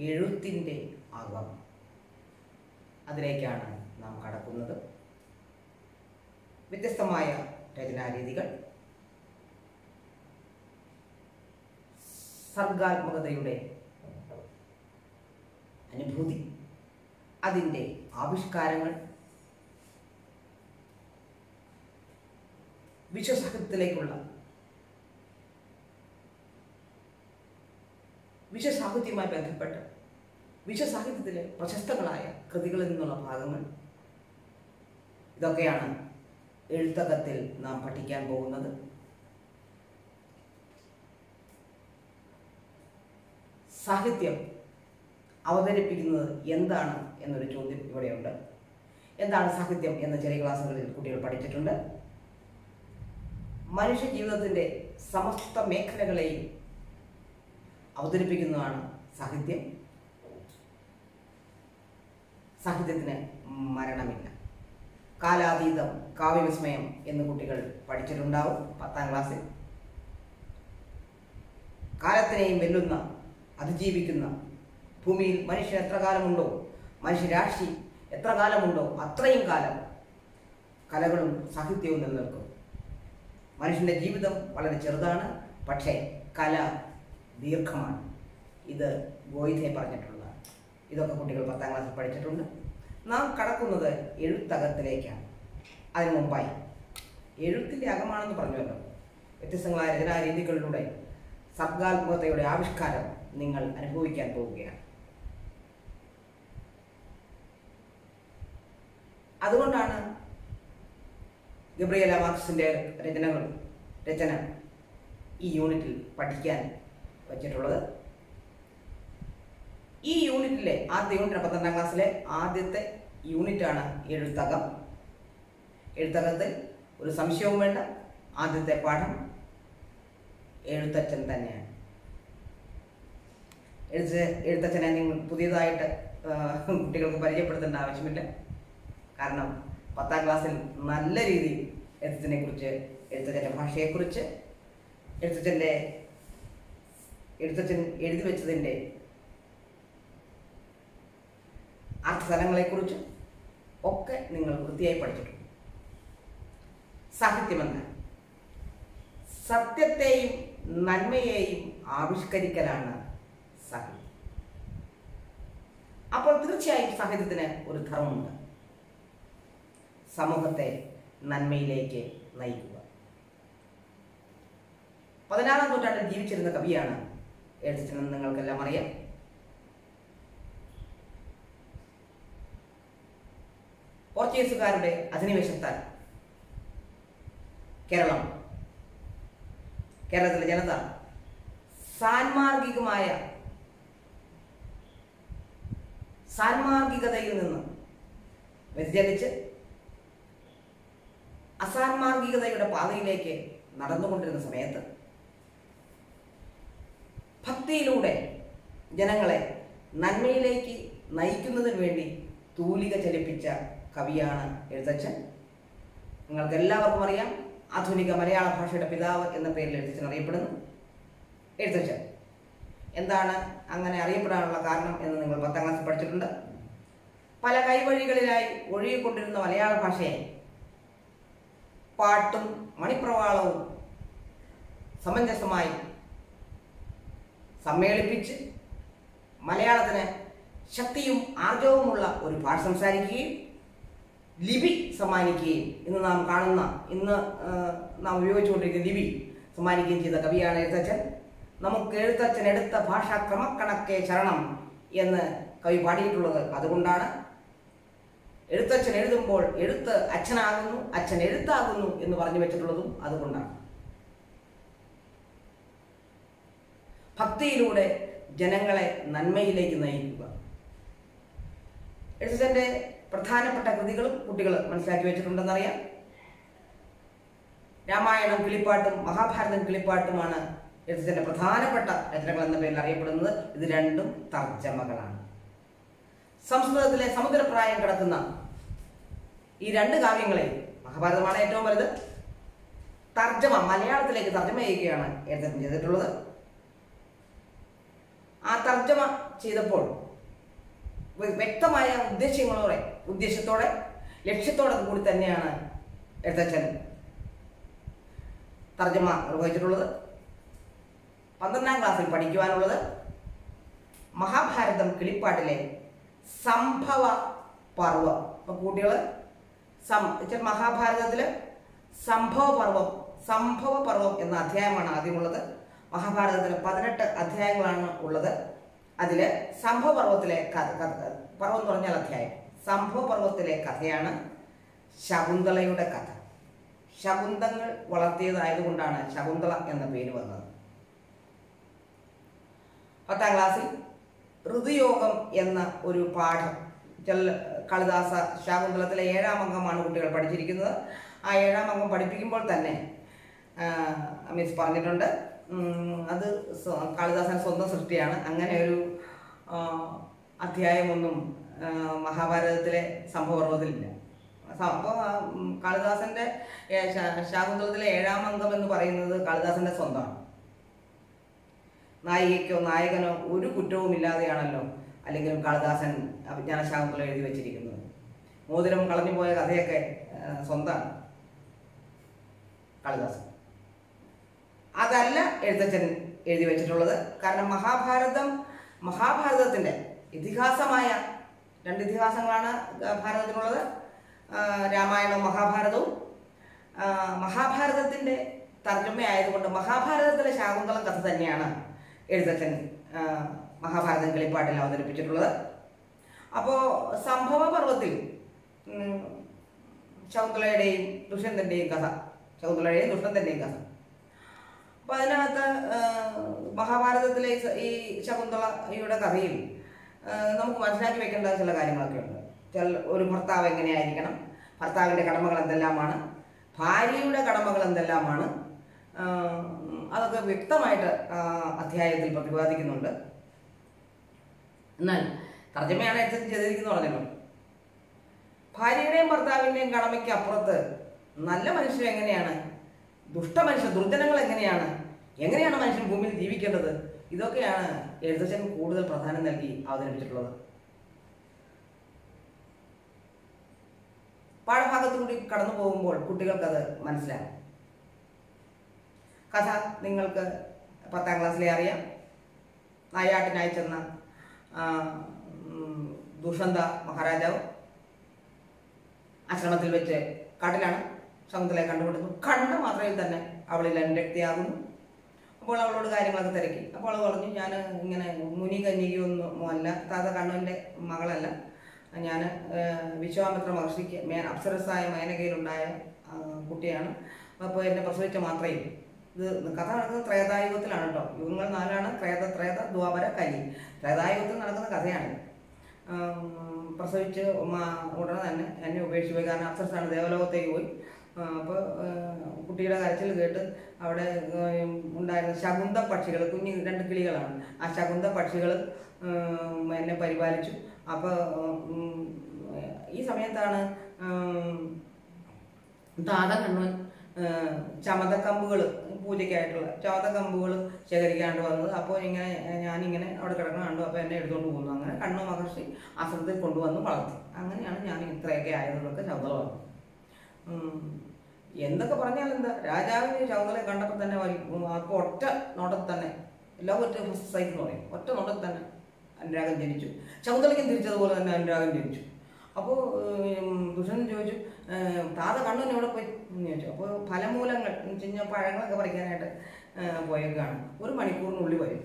എഴുത്തിൻ്റെ അകം അതിലേക്കാണ് നാം കടക്കുന്നത് വ്യത്യസ്തമായ രചനാരീതികൾ സർഗാത്മകതയുടെ അനുഭൂതി അതിൻ്റെ ആവിഷ്കാരങ്ങൾ വിശ്വസാഹിത്യത്തിലേക്കുള്ള വിശ്വസാഹിത്യവുമായി ബന്ധപ്പെട്ട് വിശ്വസാഹിത്യത്തിലെ പ്രശസ്തങ്ങളായ കൃതികളിൽ നിന്നുള്ള ഭാഗങ്ങൾ ഇതൊക്കെയാണ് എഴുത്തകത്തിൽ നാം പഠിക്കാൻ പോകുന്നത് സാഹിത്യം അവതരിപ്പിക്കുന്നത് എന്താണ് എന്നൊരു ചോദ്യം ഇവിടെയുണ്ട് എന്താണ് സാഹിത്യം എന്ന ചെറിയ ക്ലാസ്സുകളിൽ കുട്ടികൾ പഠിച്ചിട്ടുണ്ട് മനുഷ്യ ജീവിതത്തിൻ്റെ സമസ്ത മേഖലകളെയും അവതരിപ്പിക്കുന്നതാണ് സാഹിത്യം സാഹിത്യത്തിന് മരണമില്ല കാലാതീതം കാവ്യവിസ്മയം എന്ന് കുട്ടികൾ പഠിച്ചിട്ടുണ്ടാവും പത്താം ക്ലാസ്സിൽ കാലത്തിനെയും വെല്ലുന്ന അതിജീവിക്കുന്ന ഭൂമിയിൽ മനുഷ്യൻ എത്ര കാലമുണ്ടോ മനുഷ്യരാശി എത്ര കാലമുണ്ടോ അത്രയും കാലം കലകളും സാഹിത്യവും നിലനിൽക്കും മനുഷ്യൻ്റെ ജീവിതം വളരെ ചെറുതാണ് പക്ഷേ കല ദീർഘമാണ് ഇത് ഗോയിതെ പറഞ്ഞിട്ടുള്ളതാണ് ഇതൊക്കെ കുട്ടികൾ പത്താം ക്ലാസ്സിൽ പഠിച്ചിട്ടുണ്ട് നാം കടക്കുന്നത് എഴുത്തകത്തിലേക്കാണ് അതിനു മുമ്പായി എഴുത്തിൻ്റെ അകമാണെന്ന് പറഞ്ഞുവല്ലോ വ്യത്യസ്തങ്ങളായ രചനാരീതികളിലൂടെ സർഗാത്മകതയുടെ ആവിഷ്കാരം നിങ്ങൾ അനുഭവിക്കാൻ പോവുകയാണ് അതുകൊണ്ടാണ് ഗബ്രിയല മാർക്സിൻ്റെ രചനകൾ രചന ഈ യൂണിറ്റിൽ പഠിക്കാൻ വച്ചിട്ടുള്ളത് ഈ യൂണിറ്റിലെ ആദ്യ യൂണിറ്റ് പന്ത്രണ്ടാം ക്ലാസ്സിലെ ആദ്യത്തെ യൂണിറ്റാണ് എഴുത്തകം എഴുത്തകത്തിൽ ഒരു സംശയവും വേണ്ട ആദ്യത്തെ പാഠം എഴുത്തച്ഛൻ തന്നെയാണ് എഴുത്ത് എഴുത്തച്ഛനെ നിങ്ങൾ പുതിയതായിട്ട് ആ, കുട്ടികൾക്ക് പരിചയപ്പെടുത്തേണ്ട ആവശ്യമില്ല കാരണം പത്താം ക്ലാസ്സിൽ നല്ല രീതിയിൽ എഴുത്തച്ഛനെ കുറിച്ച് എഴുത്തച്ഛൻ്റെ ഭാഷയെക്കുറിച്ച് എഴുത്തച്ഛൻ്റെ എഴുത്തച്ഛൻ എഴുതി വെച്ചതിൻ്റെ അർത്ഥതലങ്ങളെക്കുറിച്ച് ഒക്കെ നിങ്ങൾ വൃത്തിയായി പഠിച്ചിട്ടുണ്ട് സാഹിത്യമെന്ന് സത്യത്തെയും നന്മയെയും ആവിഷ്കരിക്കലാണ് സാഹിത്യം അപ്പോൾ തീർച്ചയായും സാഹിത്യത്തിന് ഒരു ധർമ്മമുണ്ട് സമൂഹത്തെ നന്മയിലേക്ക് നയിക്കുക പതിനാറാം നൂറ്റാണ്ടിൽ ജീവിച്ചിരുന്ന കവിയാണ് എഴുത്തച്ഛനെന്ന് നിങ്ങൾക്കെല്ലാം അറിയാം പോർച്ചുഗീസുകാരുടെ അധിനിവേശത്താൽ കേരളം കേരളത്തിലെ ജനത സാൻമാർഗികമായ സാൻമാർഗികതയിൽ നിന്ന് വ്യതിചലിച്ച് അസാൻമാർഗികതയുടെ പാതയിലേക്ക് നടന്നുകൊണ്ടിരുന്ന സമയത്ത് ഭക്തിയിലൂടെ ജനങ്ങളെ നന്മയിലേക്ക് നയിക്കുന്നതിന് വേണ്ടി തൂലിക ചലിപ്പിച്ച കവിയാണ് എഴുത്തച്ഛൻ നിങ്ങൾക്ക് എല്ലാവർക്കും അറിയാം ആധുനിക മലയാള ഭാഷയുടെ പിതാവ് എന്ന പേരിൽ എഴുത്തച്ഛൻ അറിയപ്പെടുന്നു എഴുത്തച്ഛൻ എന്താണ് അങ്ങനെ അറിയപ്പെടാനുള്ള കാരണം എന്ന് നിങ്ങൾ പത്താം ക്ലാസ്സിൽ പഠിച്ചിട്ടുണ്ട് പല കൈവഴികളിലായി ഒഴുകിക്കൊണ്ടിരുന്ന മലയാള ഭാഷയെ പാട്ടും മണിപ്രവാളവും സമഞ്ജസമായി സമ്മേളിപ്പിച്ച് മലയാളത്തിന് ശക്തിയും ആർജവുമുള്ള ഒരു ഭാഷ സംസാരിക്കുകയും ലിപി സമ്മാനിക്കുകയും ഇന്ന് നാം കാണുന്ന ഇന്ന് ആ, നാം ഉപയോഗിച്ചുകൊണ്ടിരിക്കുന്ന ലിപി സമ്മാനിക്കുകയും ചെയ്ത കവിയാണ് എഴുത്തച്ഛൻ നമുക്ക് എഴുത്തച്ഛൻ എടുത്ത ഭാഷാ ക്രമക്കണക്കെ ശരണം എന്ന് കവി പാടിയിട്ടുള്ളത് അതുകൊണ്ടാണ് എഴുത്തച്ഛൻ എഴുതുമ്പോൾ എഴുത്ത് അച്ഛനാകുന്നു അച്ഛൻ എഴുത്താകുന്നു എന്ന് പറഞ്ഞു വെച്ചിട്ടുള്ളതും അതുകൊണ്ടാണ് ഭക്തിയിലൂടെ ജനങ്ങളെ നന്മയിലേക്ക് നയിക്കുക എഴുത്തച്ഛൻ്റെ പ്രധാനപ്പെട്ട കൃതികളും കുട്ടികൾ മനസ്സിലാക്കി വെച്ചിട്ടുണ്ടെന്നറിയാം രാമായണം കിളിപ്പാട്ടും മഹാഭാരതം കിളിപ്പാട്ടുമാണ് എഴുത്തച്ഛൻ്റെ പ്രധാനപ്പെട്ട രചനകൾ എന്ന പേരിൽ അറിയപ്പെടുന്നത് ഇത് രണ്ടും തർജ്ജമകളാണ് സംസ്കൃതത്തിലെ സമുദ്രപ്രായം കിടക്കുന്ന ഈ രണ്ട് കാവ്യങ്ങളെ മഹാഭാരതമാണ് ഏറ്റവും വലുത് തർജ്ജമ മലയാളത്തിലേക്ക് തർജ്ജമ ചെയ്യുകയാണ് എഴുത്തച്ഛൻ ചെയ്തിട്ടുള്ളത് ആ തർജ്ജമ ചെയ്തപ്പോൾ വ്യ- വ്യക്തമായ ഉദ്ദേശ്യങ്ങളോടെ ഉദ്ദേശ്യത്തോടെ ലക്ഷ്യത്തോടെ കൂടി തന്നെയാണ് എഴുത്തച്ഛൻ തർജ്ജമ നിർവഹിച്ചിട്ടുള്ളത് പന്ത്രണ്ടാം ക്ലാസ്സിൽ പഠിക്കുവാനുള്ളത് മഹാഭാരതം കിളിപ്പാട്ടിലെ സംഭവ പർവം അപ്പോൾ കുട്ടികൾ സം വെച്ചാൽ മഹാഭാരതത്തിൽ സംഭവ പർവം സംഭവ പർവം എന്ന അധ്യായമാണ് ആദ്യമുള്ളത് മഹാഭാരതത്തിൽ പതിനെട്ട് അധ്യായങ്ങളാണ് ഉള്ളത് അതിൽ സംഭവ പർവത്തിലെ കഥ കഥ- പർവം എന്ന് പറഞ്ഞാൽ അധ്യായം സംഭവ പർവത്തിലെ കഥയാണ് ശകുന്തളയുടെ കഥ ശകുന്തങ്ങൾ വളർത്തിയതായതുകൊണ്ടാണ് ശകുന്തള എന്ന പേര് വന്നത് പത്താം ക്ലാസ്സിൽ ഋതുയോഗം എന്ന ഒരു പാഠം ചെൽ കളിദാസ ശാകുന്തളത്തിലെ ഏഴാം അംഗമാണ് കുട്ടികൾ പഠിച്ചിരിക്കുന്നത് ആ ഏഴാം അംഗം പഠിപ്പിക്കുമ്പോൾ തന്നെ ആ, മിസ് പറഞ്ഞിട്ടുണ്ട് ഉം, അത് സ്വ- കാളിദാസൻ സ്വന്തം സൃഷ്ടിയാണ് അങ്ങനെ ഒരു ആ, അധ്യായമൊന്നും ആ, മഹാഭാരതത്തിലെ സംഭവപർവ്വത്തിലില്ല അപ്പോൾ കാളിദാസന്റെ ഏ, ശാ- ശാകുന്തളത്തിലെ ഏഴാം അംഗം എന്ന് പറയുന്നത് കാളിദാസന്റെ സ്വന്തമാണ് നായികയ്ക്കോ നായകനോ ഒരു കുറ്റവും ഇല്ലാതെയാണല്ലോ അല്ലെങ്കിലും കാളിദാസൻ അഭിജ്ഞാന ശാകുന്തളം എഴുതി വെച്ചിരിക്കുന്നത് മോതിരം കളഞ്ഞു പോയ കഥയൊക്കെ ആ, സ്വന്തമാണ് കാളിദാസൻ അതല്ല എഴുത്തച്ഛൻ എഴുതി വെച്ചിട്ടുള്ളത് കാരണം മഹാഭാരതം മഹാഭാരതത്തിൻ്റെ ഇതിഹാസമായ രണ്ട് ഇതിഹാസങ്ങളാണ് ഭാരതത്തിനുള്ളത് ആ, രാമായണവും മഹാഭാരതവും ആ, മഹാഭാരതത്തിൻ്റെ തർജ്ജമയായതുകൊണ്ട് മഹാഭാരതത്തിലെ ശാകുന്തളം കഥ തന്നെയാണ് എഴുത്തച്ഛൻ ആ, മഹാഭാരതം കളിപ്പാട്ടിൽ അവതരിപ്പിച്ചിട്ടുള്ളത് അപ്പോൾ സംഭവ പർവത്തിൽ ഉം, ശകുന്തളയുടെയും ദുഷ്യന്തൻ്റെയും കഥ ശകുന്തളയുടെയും ദുഷ്യന്തൻ്റെയും കഥ അപ്പൊ അതിനകത്ത് ആ, മഹാഭാരതത്തിലെ ഈ സ- ഈ ശകുന്തളയുടെ കഥയിൽ ആ, നമുക്ക് മനസ്സിലാക്കി വെക്കേണ്ട ചില കാര്യങ്ങളൊക്കെ ഉണ്ട് ചില ഒരു ഭർത്താവ് എങ്ങനെയായിരിക്കണം ഭർത്താവിൻ്റെ കടമകൾ എന്തെല്ലാമാണ് ഭാര്യയുടെ കടമകൾ എന്തെല്ലാമാണ് ആ, അതൊക്കെ വ്യക്തമായിട്ട് ആ, അധ്യായത്തിൽ പ്രതിപാദിക്കുന്നുണ്ട് എന്നാൽ തർജ്ജമയാണ് എഴുത്ത് ചെയ്തിരിക്കുന്നു പറഞ്ഞല്ലോ ഭാര്യയുടെയും ഭർത്താവിൻ്റെയും കടമയ്ക്ക് അപ്പുറത്ത് നല്ല മനുഷ്യർ എങ്ങനെയാണ് ദുഷ്ടമനുഷ്യർ ദുർജനങ്ങൾ എങ്ങനെയാണ് എങ്ങനെയാണ് മനുഷ്യൻ ഭൂമിയിൽ ജീവിക്കേണ്ടത് ഇതൊക്കെയാണ് എഴുത്തച്ഛൻ കൂടുതൽ പ്രാധാന്യം നൽകി അവതരിപ്പിച്ചിട്ടുള്ളത് പാഠഭാഗത്തു കൂടി കടന്നു പോകുമ്പോൾ കുട്ടികൾക്കത് മനസ്സിലാകും കഥ നിങ്ങൾക്ക് പത്താം ക്ലാസ്സിലെ അറിയാം നായാട്ടിനായി ചെന്ന ആ, ഉം, ദുഷന്ത മഹാരാജാവ് ആശ്രമത്തിൽ വെച്ച് കാട്ടിലാണ് ശകുന്തളയെ കണ്ടുപിടുന്നു കണ്ട മാത്രയിൽ തന്നെ അവളിൽ അനുരക്തിയാകുന്നു അപ്പോൾ അവളോട് കാര്യങ്ങളൊക്കെ തിരക്കി അപ്പോൾ അവൾ പറഞ്ഞു ഞാൻ ഇങ്ങനെ മുനി കന്യകയൊന്നും അല്ല താത കണ്ണൻ്റെ മകളല്ല ഞാൻ വിശ്വാമിത്ര മഹർഷിക്ക് മേ അപ്സരസായ മേനകയിലുണ്ടായ ആ, കുട്ടിയാണ് അപ്പോൾ എന്നെ പ്രസവിച്ച മാത്രമേ ഇത് കഥ നടക്കുന്നത് ത്രേതായുഗത്തിലാണ് കേട്ടോ യുഗങ്ങൾ നാലാണ് ത്രേത ത്രേത ദ്വാപര കലി ത്രേതായുഗത്തിൽ നടക്കുന്ന കഥയാണ് ആം, പ്രസവിച്ച് മ- ഉടനെ തന്നെ എന്നെ ഉപേക്ഷിച്ചു പോയി കാരണം അപ്സരസാണ് ദേവലോകത്തേക്ക് പോയി അപ്പോൾ കുട്ടിയുടെ കരച്ചിൽ കേട്ട് അവിടെ ഉം, ഉണ്ടായിരുന്ന ശകുന്ത പക്ഷികൾ കുഞ്ഞു രണ്ട് കിളികളാണ് ആ ശകുന്ത പക്ഷികൾ എന്നെ പരിപാലിച്ചു അപ്പോൾ ഈ സമയത്താണ് ഉം, താത കണ്ണൻ ചമതക്കമ്പുകൾ പൂജയ്ക്കായിട്ടുള്ള ചമതക്കമ്പുകൾ ശേഖരിക്കാണ്ട് വന്നത് അപ്പോൾ ഇങ്ങനെ ഏഹ്, ഞാനിങ്ങനെ അവിടെ കിടക്കണ കണ്ടു അപ്പോൾ എന്നെ എടുത്തുകൊണ്ട് പോകുന്നു അങ്ങനെ കണ്ണു മഹർഷി ആശ്രമത്തിൽ കൊണ്ടുവന്ന് വളർത്തി അങ്ങനെയാണ് ഞാൻ ഇത്രയൊക്കെ ആയതെന്നൊക്കെ ശബ്ദം പറഞ്ഞു ഉം. എന്തൊക്കെ പറഞ്ഞാൽ എന്താ രാജാവിന് ശകുന്തളയെ കണ്ടപ്പോൾ തന്നെ വലി- അപ്പോൾ ഒറ്റ നോട്ടത്തിൽ തന്നെ ലവ് ഒറ്റ ഫസ്റ്റ് സൈറ്റ് എന്ന് പറയും ഒറ്റ നോട്ടത്തിൽ തന്നെ അനുരാഗം ജനിച്ചു ശകുന്തളയ്ക്കും തിരിച്ചതുപോലെ തന്നെ അനുരാഗം ജനിച്ചു അപ്പോൾ ദുഷൻ ചോദിച്ചു ഏം, താത കണ്ണൻ എവിടെ പോയി എന്ന് ചോദിച്ചു അപ്പോൾ ഫലമൂലങ്ങൾ എന്ന് വെച്ച് കഴിഞ്ഞാൽ പഴങ്ങളൊക്കെ പറിക്കാനായിട്ട് ഏ, പോയേക്കാണ് ഒരു മണിക്കൂറിനുള്ളിൽ വരും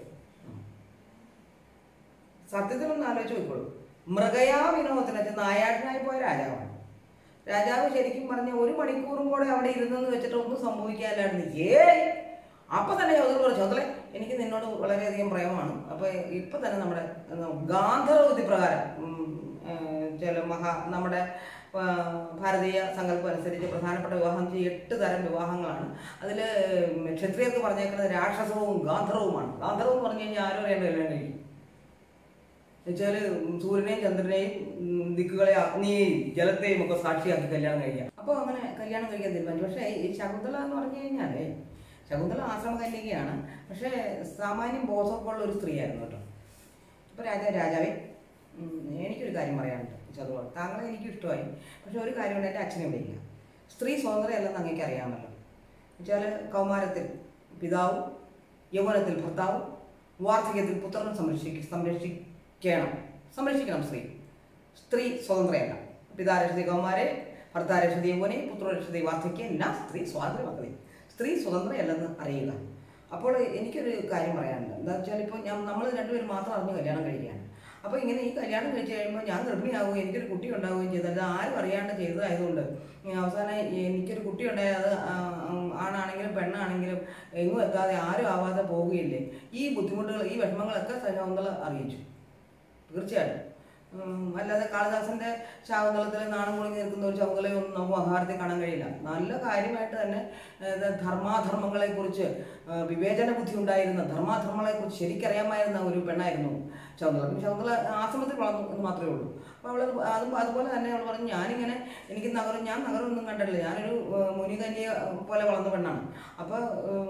സത്യത്തിലൊന്ന് ആലോചിച്ച് നോക്കോളൂ മൃഗയാ വിനോദത്തിന് വെച്ചാൽ നായാട്ടിനായി പോയ രാജാവാണ് രാജാവ് ശരിക്കും പറഞ്ഞ ഒരു മണിക്കൂറും കൂടെ അവിടെ ഇരുന്നെന്ന് വെച്ചിട്ട് ഒന്നും സംഭവിക്കാനില്ലായിരുന്നു ഏ അപ്പൊ തന്നെ ചൗധരി പറഞ്ഞു ചൗധരി എനിക്ക് നിന്നോട് വളരെയധികം പ്രേമമാണ് അപ്പൊ ഇപ്പൊ തന്നെ നമ്മുടെ എന്താ, ഗാന്ധർവതി പ്രകാരം ഉം, ഏ, ചില മഹാ നമ്മുടെ ആ, ഭാരതീയ സങ്കല്പം അനുസരിച്ച് പ്രധാനപ്പെട്ട വിവാഹം ഈ എട്ട് തരം വിവാഹങ്ങളാണ് അതിൽ ക്ഷത്രിയർക്ക് പറഞ്ഞേക്കുന്നത് രാക്ഷസവും ഗാന്ധർവുമാണ് ഗാന്ധർവം എന്ന് പറഞ്ഞു കഴിഞ്ഞാൽ ആരും അറിയാണ്ട് കല്യാണം കഴിക്കും എന്നുവെച്ചാല് സൂര്യനെയും ചന്ദ്രനെയും ഉം, ദിക്കുകളെ അഗ്നിയെയും ജലത്തെയും ഒക്കെ സാക്ഷിയാക്കി കല്യാണം കഴിക്കാം അപ്പോൾ അങ്ങനെ കല്യാണം കഴിക്കാൻ തീരുമാനിച്ചു പക്ഷേ ഈ ശകുന്തള എന്ന് പറഞ്ഞു കഴിഞ്ഞാലേ ശകുന്തള ആശ്രമ കന്യകയാണ് പക്ഷേ സാമാന്യം ബോധമൊക്കെ ഉള്ള ഒരു സ്ത്രീയായിരുന്നു കേട്ടോ അപ്പോൾ രാജാവ് രാജാവേ ഉം, എനിക്കൊരു കാര്യം പറയാനുണ്ട് ചതുവ താങ്കളെ എനിക്ക് ഇഷ്ടമായി പക്ഷെ ഒരു കാര്യമുണ്ട് എൻ്റെ അച്ഛനെ ഇവിടെ ഇല്ല സ്ത്രീ സ്വാതന്ത്ര്യമല്ലെന്ന് അങ്ങേക്ക് അറിയാമല്ലോ എന്നുവെച്ചാൽ കൗമാരത്തിൽ പിതാവും യൗവനത്തിൽ ഭർത്താവും വാർദ്ധക്യത്തിൽ പുത്രനും സംരക്ഷിക്ക സംരക്ഷിക്കണം സംരക്ഷിക്കണം സ്ത്രീ സ്ത്രീ സ്വതന്ത്രയല്ല പിതാരക്ഷതി കൗമാരെ ഭർത്താരക്ഷതി യൗവനെ പുത്രരക്ഷതി വാർദ്ധക്യം എല്ലാം സ്ത്രീ സ്വാതന്ത്ര്യ മക്കളെ സ്ത്രീ സ്വതന്ത്രയല്ലെന്ന് അറിയുക അപ്പോൾ എനിക്കൊരു കാര്യം പറയാനുണ്ട് എന്താ വെച്ചാൽ ഇപ്പോൾ ഞാൻ നമ്മൾ രണ്ടുപേരും മാത്രം അറിഞ്ഞ് കല്യാണം കഴിക്കുകയാണ് അപ്പോൾ ഇങ്ങനെ ഈ കല്യാണം കഴിച്ച് കഴിയുമ്പോൾ ഞാൻ ഗർഭിണിയാവുകയും എനിക്കൊരു കുട്ടി ഉണ്ടാവുകയും ചെയ്തത് അത് ആരും അറിയാണ്ട് ചെയ്തതായതുകൊണ്ട് ഈ അവസാനം എനിക്കൊരു കുട്ടി ഉണ്ടായത് അത് ആ- ആ- ആണാണെങ്കിലും പെണ്ണാണെങ്കിലും എങ്ങും എത്താതെ ആരും ആവാതെ പോവുകയില്ലേ ഈ ബുദ്ധിമുട്ടുകൾ ഈ വിഷമങ്ങളൊക്കെ ശകുന്തള അറിയിച്ചു തീർച്ചയായിട്ടും ഉം, അല്ലാതെ കാളിദാസന്റെ ശാകുന്തളത്തിൽ നാണം കുണുങ്ങി നിൽക്കുന്ന ഒരു ശകുന്തളയൊന്നും നമുക്ക് മഹാഭാരതത്തിൽ കാണാൻ കഴിയില്ല നല്ല കാര്യമായിട്ട് തന്നെ ഏത് ധർമാധർമ്മങ്ങളെ കുറിച്ച് വിവേചന ബുദ്ധി ഉണ്ടായിരുന്ന ധർമാധർമ്മങ്ങളെ കുറിച്ച് ശരിക്കറിയാമായിരുന്ന ഒരു പെണ്ണായിരുന്നു ശകുന്തള പിന്നെ ശകുന്തള ആശ്രമത്തിൽ വളർന്നു എന്ന് മാത്രമേ ഉള്ളൂ അപ്പോൾ അവൾ അതും അതുപോലെ തന്നെ അവൾ പറഞ്ഞു ഞാനിങ്ങനെ എനിക്ക് നഗരം ഞാൻ നഗരമൊന്നും കണ്ടിട്ടില്ല ഞാനൊരു ഏഹ്, മുനികന്യ പോലെ വളർന്ന പെണ്ണാണ് അപ്പോൾ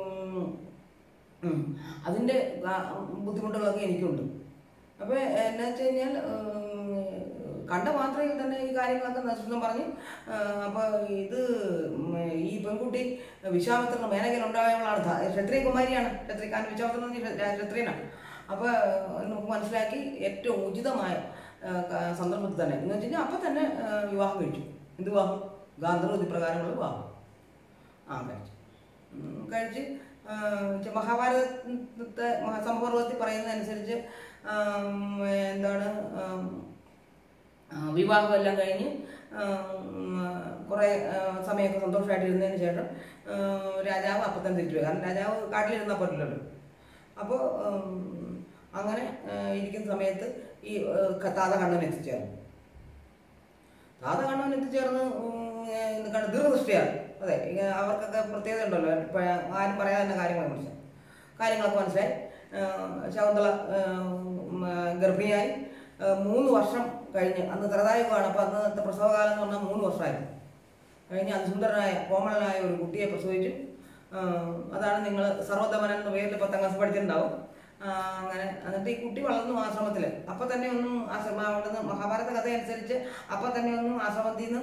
ഉം. അതിൻ്റെ ആ- ബുദ്ധിമുട്ടുകളൊക്കെ എനിക്കുണ്ട് അപ്പോൾ എന്നാ വെച്ച് കഴിഞ്ഞാൽ ഉം, കണ്ട മാത്രയിൽ തന്നെ ഈ കാര്യങ്ങളൊക്കെ നശിച്ചെന്ന് പറഞ്ഞ് അപ്പോൾ ഇത് ഉം, ഈ പെൺകുട്ടി വിശ്വാമിത്രന് മേനകയിൽ ഉണ്ടായവളാണ് ധ- ക്ഷത്രിയ കുമാരിയാണ് ക്ഷത്രിയ കാരണം വിശ്വാമിത്രൻ എന്ന് പറഞ്ഞാൽ ക്ഷ- ക്ഷത്രിയനാണ് അപ്പോൾ നമുക്ക് മനസ്സിലാക്കി ഏറ്റവും ഉചിതമായ ആ, ക- സന്ദർഭത്തിൽ തന്നെ എന്ന് വെച്ച് കഴിഞ്ഞാൽ അപ്പം തന്നെ ആ, വിവാഹം കഴിച്ചു എന്ത് വിവാഹം ഗാന്ധർവതി പ്രകാരമുള്ള വിവാഹം ആ കഴിച്ചു ഉം, കഴിച്ച് ആ, ചെ- മഹാഭാരതത്തെ മഹാസംഭവത്തിൽ പറയുന്നതനുസരിച്ച് ആം, എന്താണ് ആം, ആ, വിവാഹമെല്ലാം കഴിഞ്ഞ് കുറേ സമയമൊക്കെ സന്തോഷമായിട്ടിരുന്നതിന് ശേഷം ആ, രാജാവ് അപ്പം തന്നെ തിരിച്ചു പോയി കാരണം രാജാവ് കാട്ടിലിരുന്നാൽ പറ്റില്ലല്ലോ അപ്പോൾ അങ്ങനെ ആ, ഇരിക്കുന്ന സമയത്ത് ഈ ആ, ക- താത കണ്ണൻ എത്തിച്ചേർന്നു താത കണ്ണൻ എത്തിച്ചേർന്ന് ഉം, ഏ, ഇത് കണ്ട് ദീർഘദൃഷ്ടിയാണ് അതെ ഇങ്ങനെ അവർക്കൊക്കെ പ്രത്യേകത ഉണ്ടല്ലോ ഇപ്പം ആരും പറയാതെ തന്നെ കാര്യങ്ങൾ മനസ്സിലായി കാര്യങ്ങളൊക്കെ മനസ്സിലായി ആ, ശകുന്തള ആ, ഉം, ആ, ഗർഭിണിയായി ആ, മൂന്ന് വർഷം കഴിഞ്ഞ് അന്ന് ത്രതായുഗമാണ് അപ്പോൾ അന്നത്തെ പ്രസവകാലം എന്ന് പറഞ്ഞാൽ മൂന്ന് വർഷമായിരുന്നു കഴിഞ്ഞ് അതിസുന്ദരനായ കോമളനായ ഒരു കുട്ടിയെ പ്രസവിച്ചു ആ, അതാണ് നിങ്ങൾ സർവ്വതമനൻ എന്ന പേരിൽ പത്താം ക്ലാസ് പഠിച്ചിട്ടുണ്ടാവും ആ, അങ്ങനെ എന്നിട്ട് ഈ കുട്ടി വളർന്നു ആശ്രമത്തിൽ അപ്പം തന്നെ ഒന്നും ആശ്രമം അവിടുന്ന് മഹാഭാരത കഥ അനുസരിച്ച് അപ്പം തന്നെ ഒന്നും ആശ്രമത്തിൽ നിന്ന്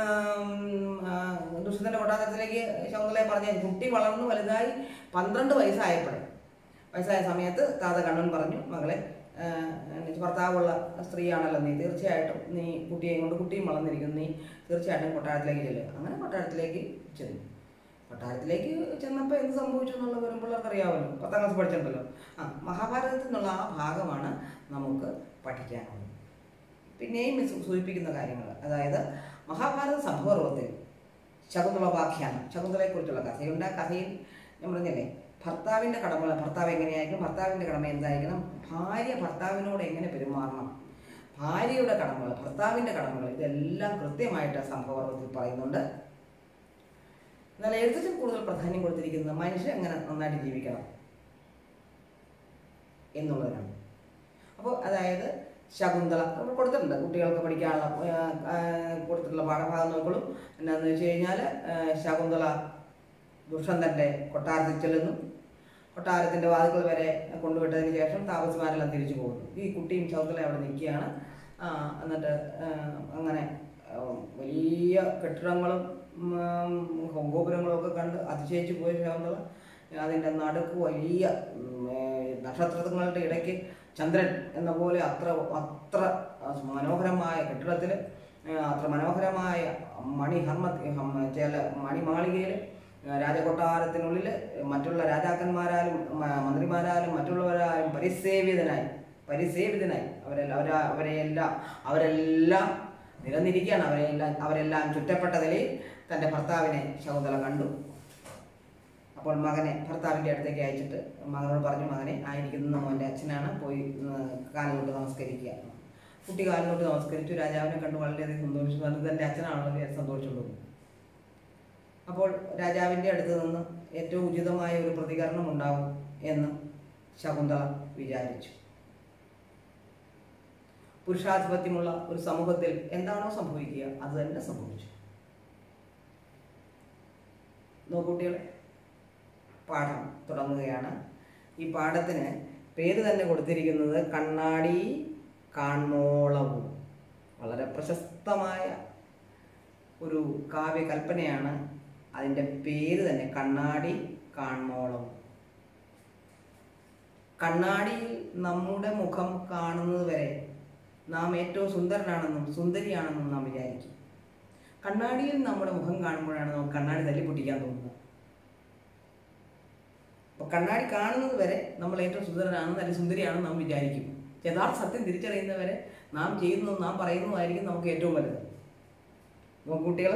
ദുഷിതന്റെ കൊട്ടാരത്തിലേക്ക് ശകുന്തളയെ പറഞ്ഞു കുട്ടി വളർന്നു വലുതായി പന്ത്രണ്ട് വയസ്സായപ്പോഴേ വയസ്സായ സമയത്ത് താത കണ്ണൻ പറഞ്ഞു മകളെ ആ, ഭർത്താവുള്ള സ്ത്രീയാണല്ലോ നീ തീർച്ചയായിട്ടും നീ കുട്ടിയെയും കൊണ്ട് കുട്ടിയും വളർന്നിരിക്കുന്നു നീ തീർച്ചയായിട്ടും കൊട്ടാരത്തിലേക്ക് ചെല്ലുക അങ്ങനെ കൊട്ടാരത്തിലേക്ക് ചെന്നു കൊട്ടാരത്തിലേക്ക് ചെന്നപ്പോൾ എന്ത് സംഭവിച്ചു എന്നുള്ള വരും പിള്ളേർക്ക് അറിയാമല്ലോ പത്താം ക്ലാസ് പഠിച്ചിട്ടുണ്ടല്ലോ ആ മഹാഭാരതത്തിൽ നിന്നുള്ള ആ ഭാഗമാണ് നമുക്ക് പഠിക്കാനുള്ളത് പിന്നെയും ഇത് സൂചിപ്പിക്കുന്ന കാര്യങ്ങൾ അതായത് മഹാഭാരത സംഭവത്തിൽ ശകുന്തളോപാഖ്യാനം ശകുന്തളയെക്കുറിച്ചുള്ള കഥയുണ്ട് ആ കഥയിൽ ഞാൻ പറഞ്ഞില്ലേ ഭർത്താവിൻ്റെ കടമകൾ ഭർത്താവ് എങ്ങനെയായിരിക്കും ഭർത്താവിൻ്റെ കടമ എന്തായിരിക്കണം ഭാര്യ ഭർത്താവിനോട് എങ്ങനെ പെരുമാറണം ഭാര്യയുടെ കടമകൾ ഭർത്താവിൻ്റെ കടമകൾ ഇതെല്ലാം കൃത്യമായിട്ട് സംഭവത്തിൽ പറയുന്നുണ്ട് എന്നാൽ എഴുത്തിൽ കൂടുതൽ പ്രാധാന്യം കൊടുത്തിരിക്കുന്നത് മനുഷ്യൻ എങ്ങനെ നന്നായിട്ട് ജീവിക്കണം എന്നുള്ളതിനാണ് അപ്പോൾ അതായത് ശകുന്തള നമ്മൾ കൊടുത്തിട്ടുണ്ട് കുട്ടികൾക്ക് പഠിക്കാനുള്ള ആ, ആ, കൊടുത്തിട്ടുള്ള പാഠഭാഗം നോക്കുള്ളൂ എന്നാന്ന് വെച്ച് കഴിഞ്ഞാൽ ശകുന്തള ദുഷ്യന്തൻ്റെ കൊട്ടാരത്തിൽ ചെല്ലുന്നു കൊട്ടാരത്തിൻ്റെ വാതിൽക്കൽ വരെ കൊണ്ടുവിട്ടതിന് ശേഷം താമസിമാരെല്ലാം തിരിച്ചു പോകുന്നു ഈ കുട്ടിയും ശകുന്തള അവിടെ നിൽക്കുകയാണ് ആ, എന്നിട്ട് ആ, അങ്ങനെ ആ, വലിയ കെട്ടിടങ്ങളും ഉം, ഗോപുരങ്ങളും ഒക്കെ കണ്ട് അതിശയിച്ചു പോയ ശകുന്തള അതിൻ്റെ നടുക്ക് വലിയ ഉം, ഏ, നക്ഷത്രങ്ങളുടെ ഇടയ്ക്ക് ചന്ദ്രൻ എന്ന പോലെ അത്ര അത്ര മനോഹരമായ കെട്ടിടത്തിൽ അത്ര മനോഹരമായ മണിഹർമ്മ ഹം- ചില മണിമാളികയിൽ രാജകൊട്ടാരത്തിനുള്ളിൽ മറ്റുള്ള രാജാക്കന്മാരാലും മ- മന്ത്രിമാരാലും മറ്റുള്ളവരാലും പരിസേവിതനായി പരിസേവിതനായി അവരെല്ലാം അവരെ അവരെയെല്ലാം അവരെല്ലാം നിലനിരിക്കുകയാണ് അവരെല്ലാം അവരെല്ലാം ചുറ്റപ്പെട്ട നിലയിൽ തൻ്റെ ഭർത്താവിനെ ശകുന്തള കണ്ടു അപ്പോൾ മകനെ ഭർത്താവിൻ്റെ അടുത്തേക്ക് അയച്ചിട്ട് മകനോട് പറഞ്ഞു മകനെ ആയിരിക്കുന്ന മോൻ്റെ അച്ഛനാണ് പോയി കാലുകൊണ്ട് നമസ്കരിക്കുക കുട്ടി കാലിനോട്ട് നമസ്കരിച്ചു രാജാവിനെ കണ്ട് വളരെയധികം സന്തോഷിച്ചു അത് തൻ്റെ അച്ഛനാണല്ലോ എന്ന് സന്തോഷിച്ചുള്ളത് അപ്പോൾ രാജാവിൻ്റെ അടുത്ത് നിന്ന് ഏറ്റവും ഉചിതമായ ഒരു പ്രതികരണം ഉണ്ടാവും എന്ന് ശകുന്തള വിചാരിച്ചു പുരുഷാധിപത്യമുള്ള ഒരു സമൂഹത്തിൽ എന്താണോ സംഭവിക്കുക അത് തന്നെ സംഭവിച്ചു നോക്കുകുട്ടികളെ പാഠം തുടങ്ങുകയാണ് ഈ പാഠത്തിന് പേര് തന്നെ കൊടുത്തിരിക്കുന്നത് കണ്ണാടി കാൺമോളവും വളരെ പ്രശസ്തമായ ഒരു കാവ്യകൽപ്പനയാണ് അതിൻ്റെ പേര് തന്നെ കണ്ണാടി കാൺമോളവും കണ്ണാടിയിൽ നമ്മുടെ മുഖം കാണുന്നത് വരെ നാം ഏറ്റവും സുന്ദരനാണെന്നും സുന്ദരിയാണെന്നും നാം വിചാരിക്കും കണ്ണാടിയിൽ നമ്മുടെ മുഖം കാണുമ്പോഴാണ് നമുക്ക് കണ്ണാടി തല്ലി പൊട്ടിക്കാൻ തോന്നുന്നത് അപ്പോൾ കണ്ണാടി കാണുന്നത് വരെ നമ്മൾ ഏറ്റവും സുന്ദരനാണെന്ന് അല്ലെങ്കിൽ സുന്ദരിയാണെന്ന് നാം വിചാരിക്കും യഥാർത്ഥ സത്യം തിരിച്ചറിയുന്നവരെ നാം ചെയ്യുന്നതും നാം പറയുന്നതുമായിരിക്കും നമുക്ക് ഏറ്റവും വലുത് നോക്കൂ കുട്ടികൾ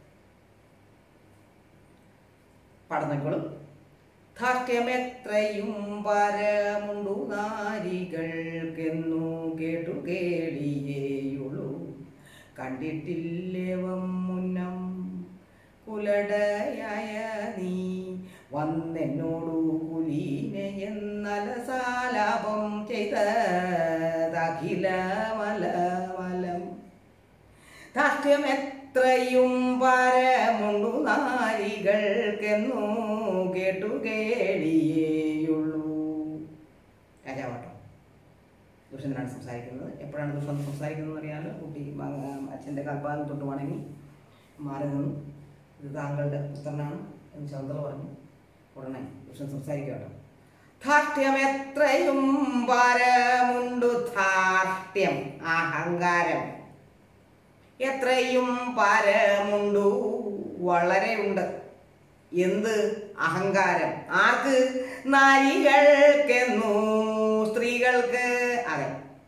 പഠനങ്ങളും ധാർഷ്ട്യമെത്രയും പരമുണ്ടു നാരികൾക്കെന്നു കേട്ടു കേളിയേയുള്ളൂ കണ്ടിട്ടില്ലേവം മുന്നം കുലടയായ നീ വന്നെന്നോടു കുലീനെ എന്നലസാലാപം ചെയ്തതഖില മലമലം ധാർഷ്ട്യം എത്രയും പരമുണ്ടു നാരികൾക്കെന്നു കേട്ടു കേളിയേയുള്ളൂ രാജാവാട്ടോ ദുഷ്യന്തനാണ് സംസാരിക്കുന്നത് എപ്പോഴാണ് ദുഷ്യന്ത് സംസാരിക്കുന്നത് അറിയാമല്ലോ കുട്ടി മക- അച്ഛൻ്റെ കൽപ്പാദം തൊട്ട് വണങ്ങി മാറി നിന്നു ഇത് താങ്കളുടെ പുത്രനാണ് എന്ന് ചന്ദ്ര പറഞ്ഞു ഉടനെ ദുഷ്യൻ സംസാരിക്കട്ടോ ധാർഷ്ട്യം എത്രയും പരമുണ്ടു ധാർഷ്ട്യം അഹങ്കാരം എത്രയും പരമുണ്ടു വളരെ ഉണ്ട് എന്ത് അഹങ്കാരം ആർക്ക് നാരികൾക്കെന്നു സ്ത്രീകൾക്ക് അതെ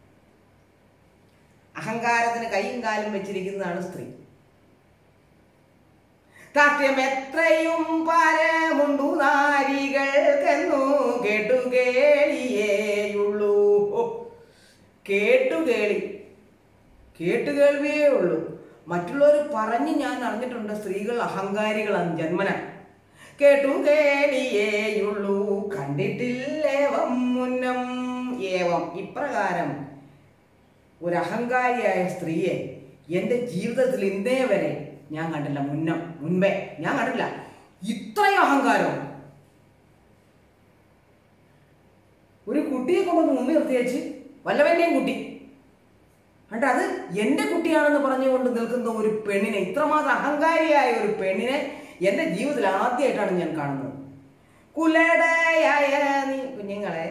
അഹങ്കാരത്തിന് കൈയും കാലും വെച്ചിരിക്കുന്നതാണ് സ്ത്രീ താഷ്ട്യം എത്രയും പരമുണ്ടു നാരികൾക്കെന്നു കേട്ടു കേളിയേയുള്ളൂ ഓ, കേട്ടുകേളി കേട്ടുകേൾവിയേ ഉള്ളൂ മറ്റുള്ളവർ പറഞ്ഞ് ഞാൻ അറിഞ്ഞിട്ടുണ്ട് സ്ത്രീകൾ അഹങ്കാരികളാണ് ജന്മന കേട്ടു കേളിയേയുള്ളൂ കണ്ടിട്ടില്ലേവം മുന്നം ഏവം ഇപ്രകാരം ഒരു അഹങ്കാരിയായ സ്ത്രീയെ എൻ്റെ ജീവിതത്തിൽ ഇന്നേ വരെ ഞാൻ കണ്ടില്ല മുന്നം മുൻപേ ഞാൻ കണ്ടില്ല ഇത്രയും അഹങ്കാരം ഒരു കുട്ടിയെ കൊണ്ടൊന്ന് മുമ്പ് നിർത്തിയേച്ച് വല്ലവൻ്റെയും കുട്ടി എന്നിട്ട് അത് എൻ്റെ കുട്ടിയാണെന്ന് പറഞ്ഞുകൊണ്ട് നിൽക്കുന്ന ഒരു പെണ്ണിനെ ഇത്രമാത്രം അഹങ്കാരിയായ ഒരു പെണ്ണിനെ എൻ്റെ ജീവിതത്തിൽ ആദ്യമായിട്ടാണ് ഞാൻ കാണുന്നത് കുലടയായ നീ കുഞ്ഞുങ്ങളെ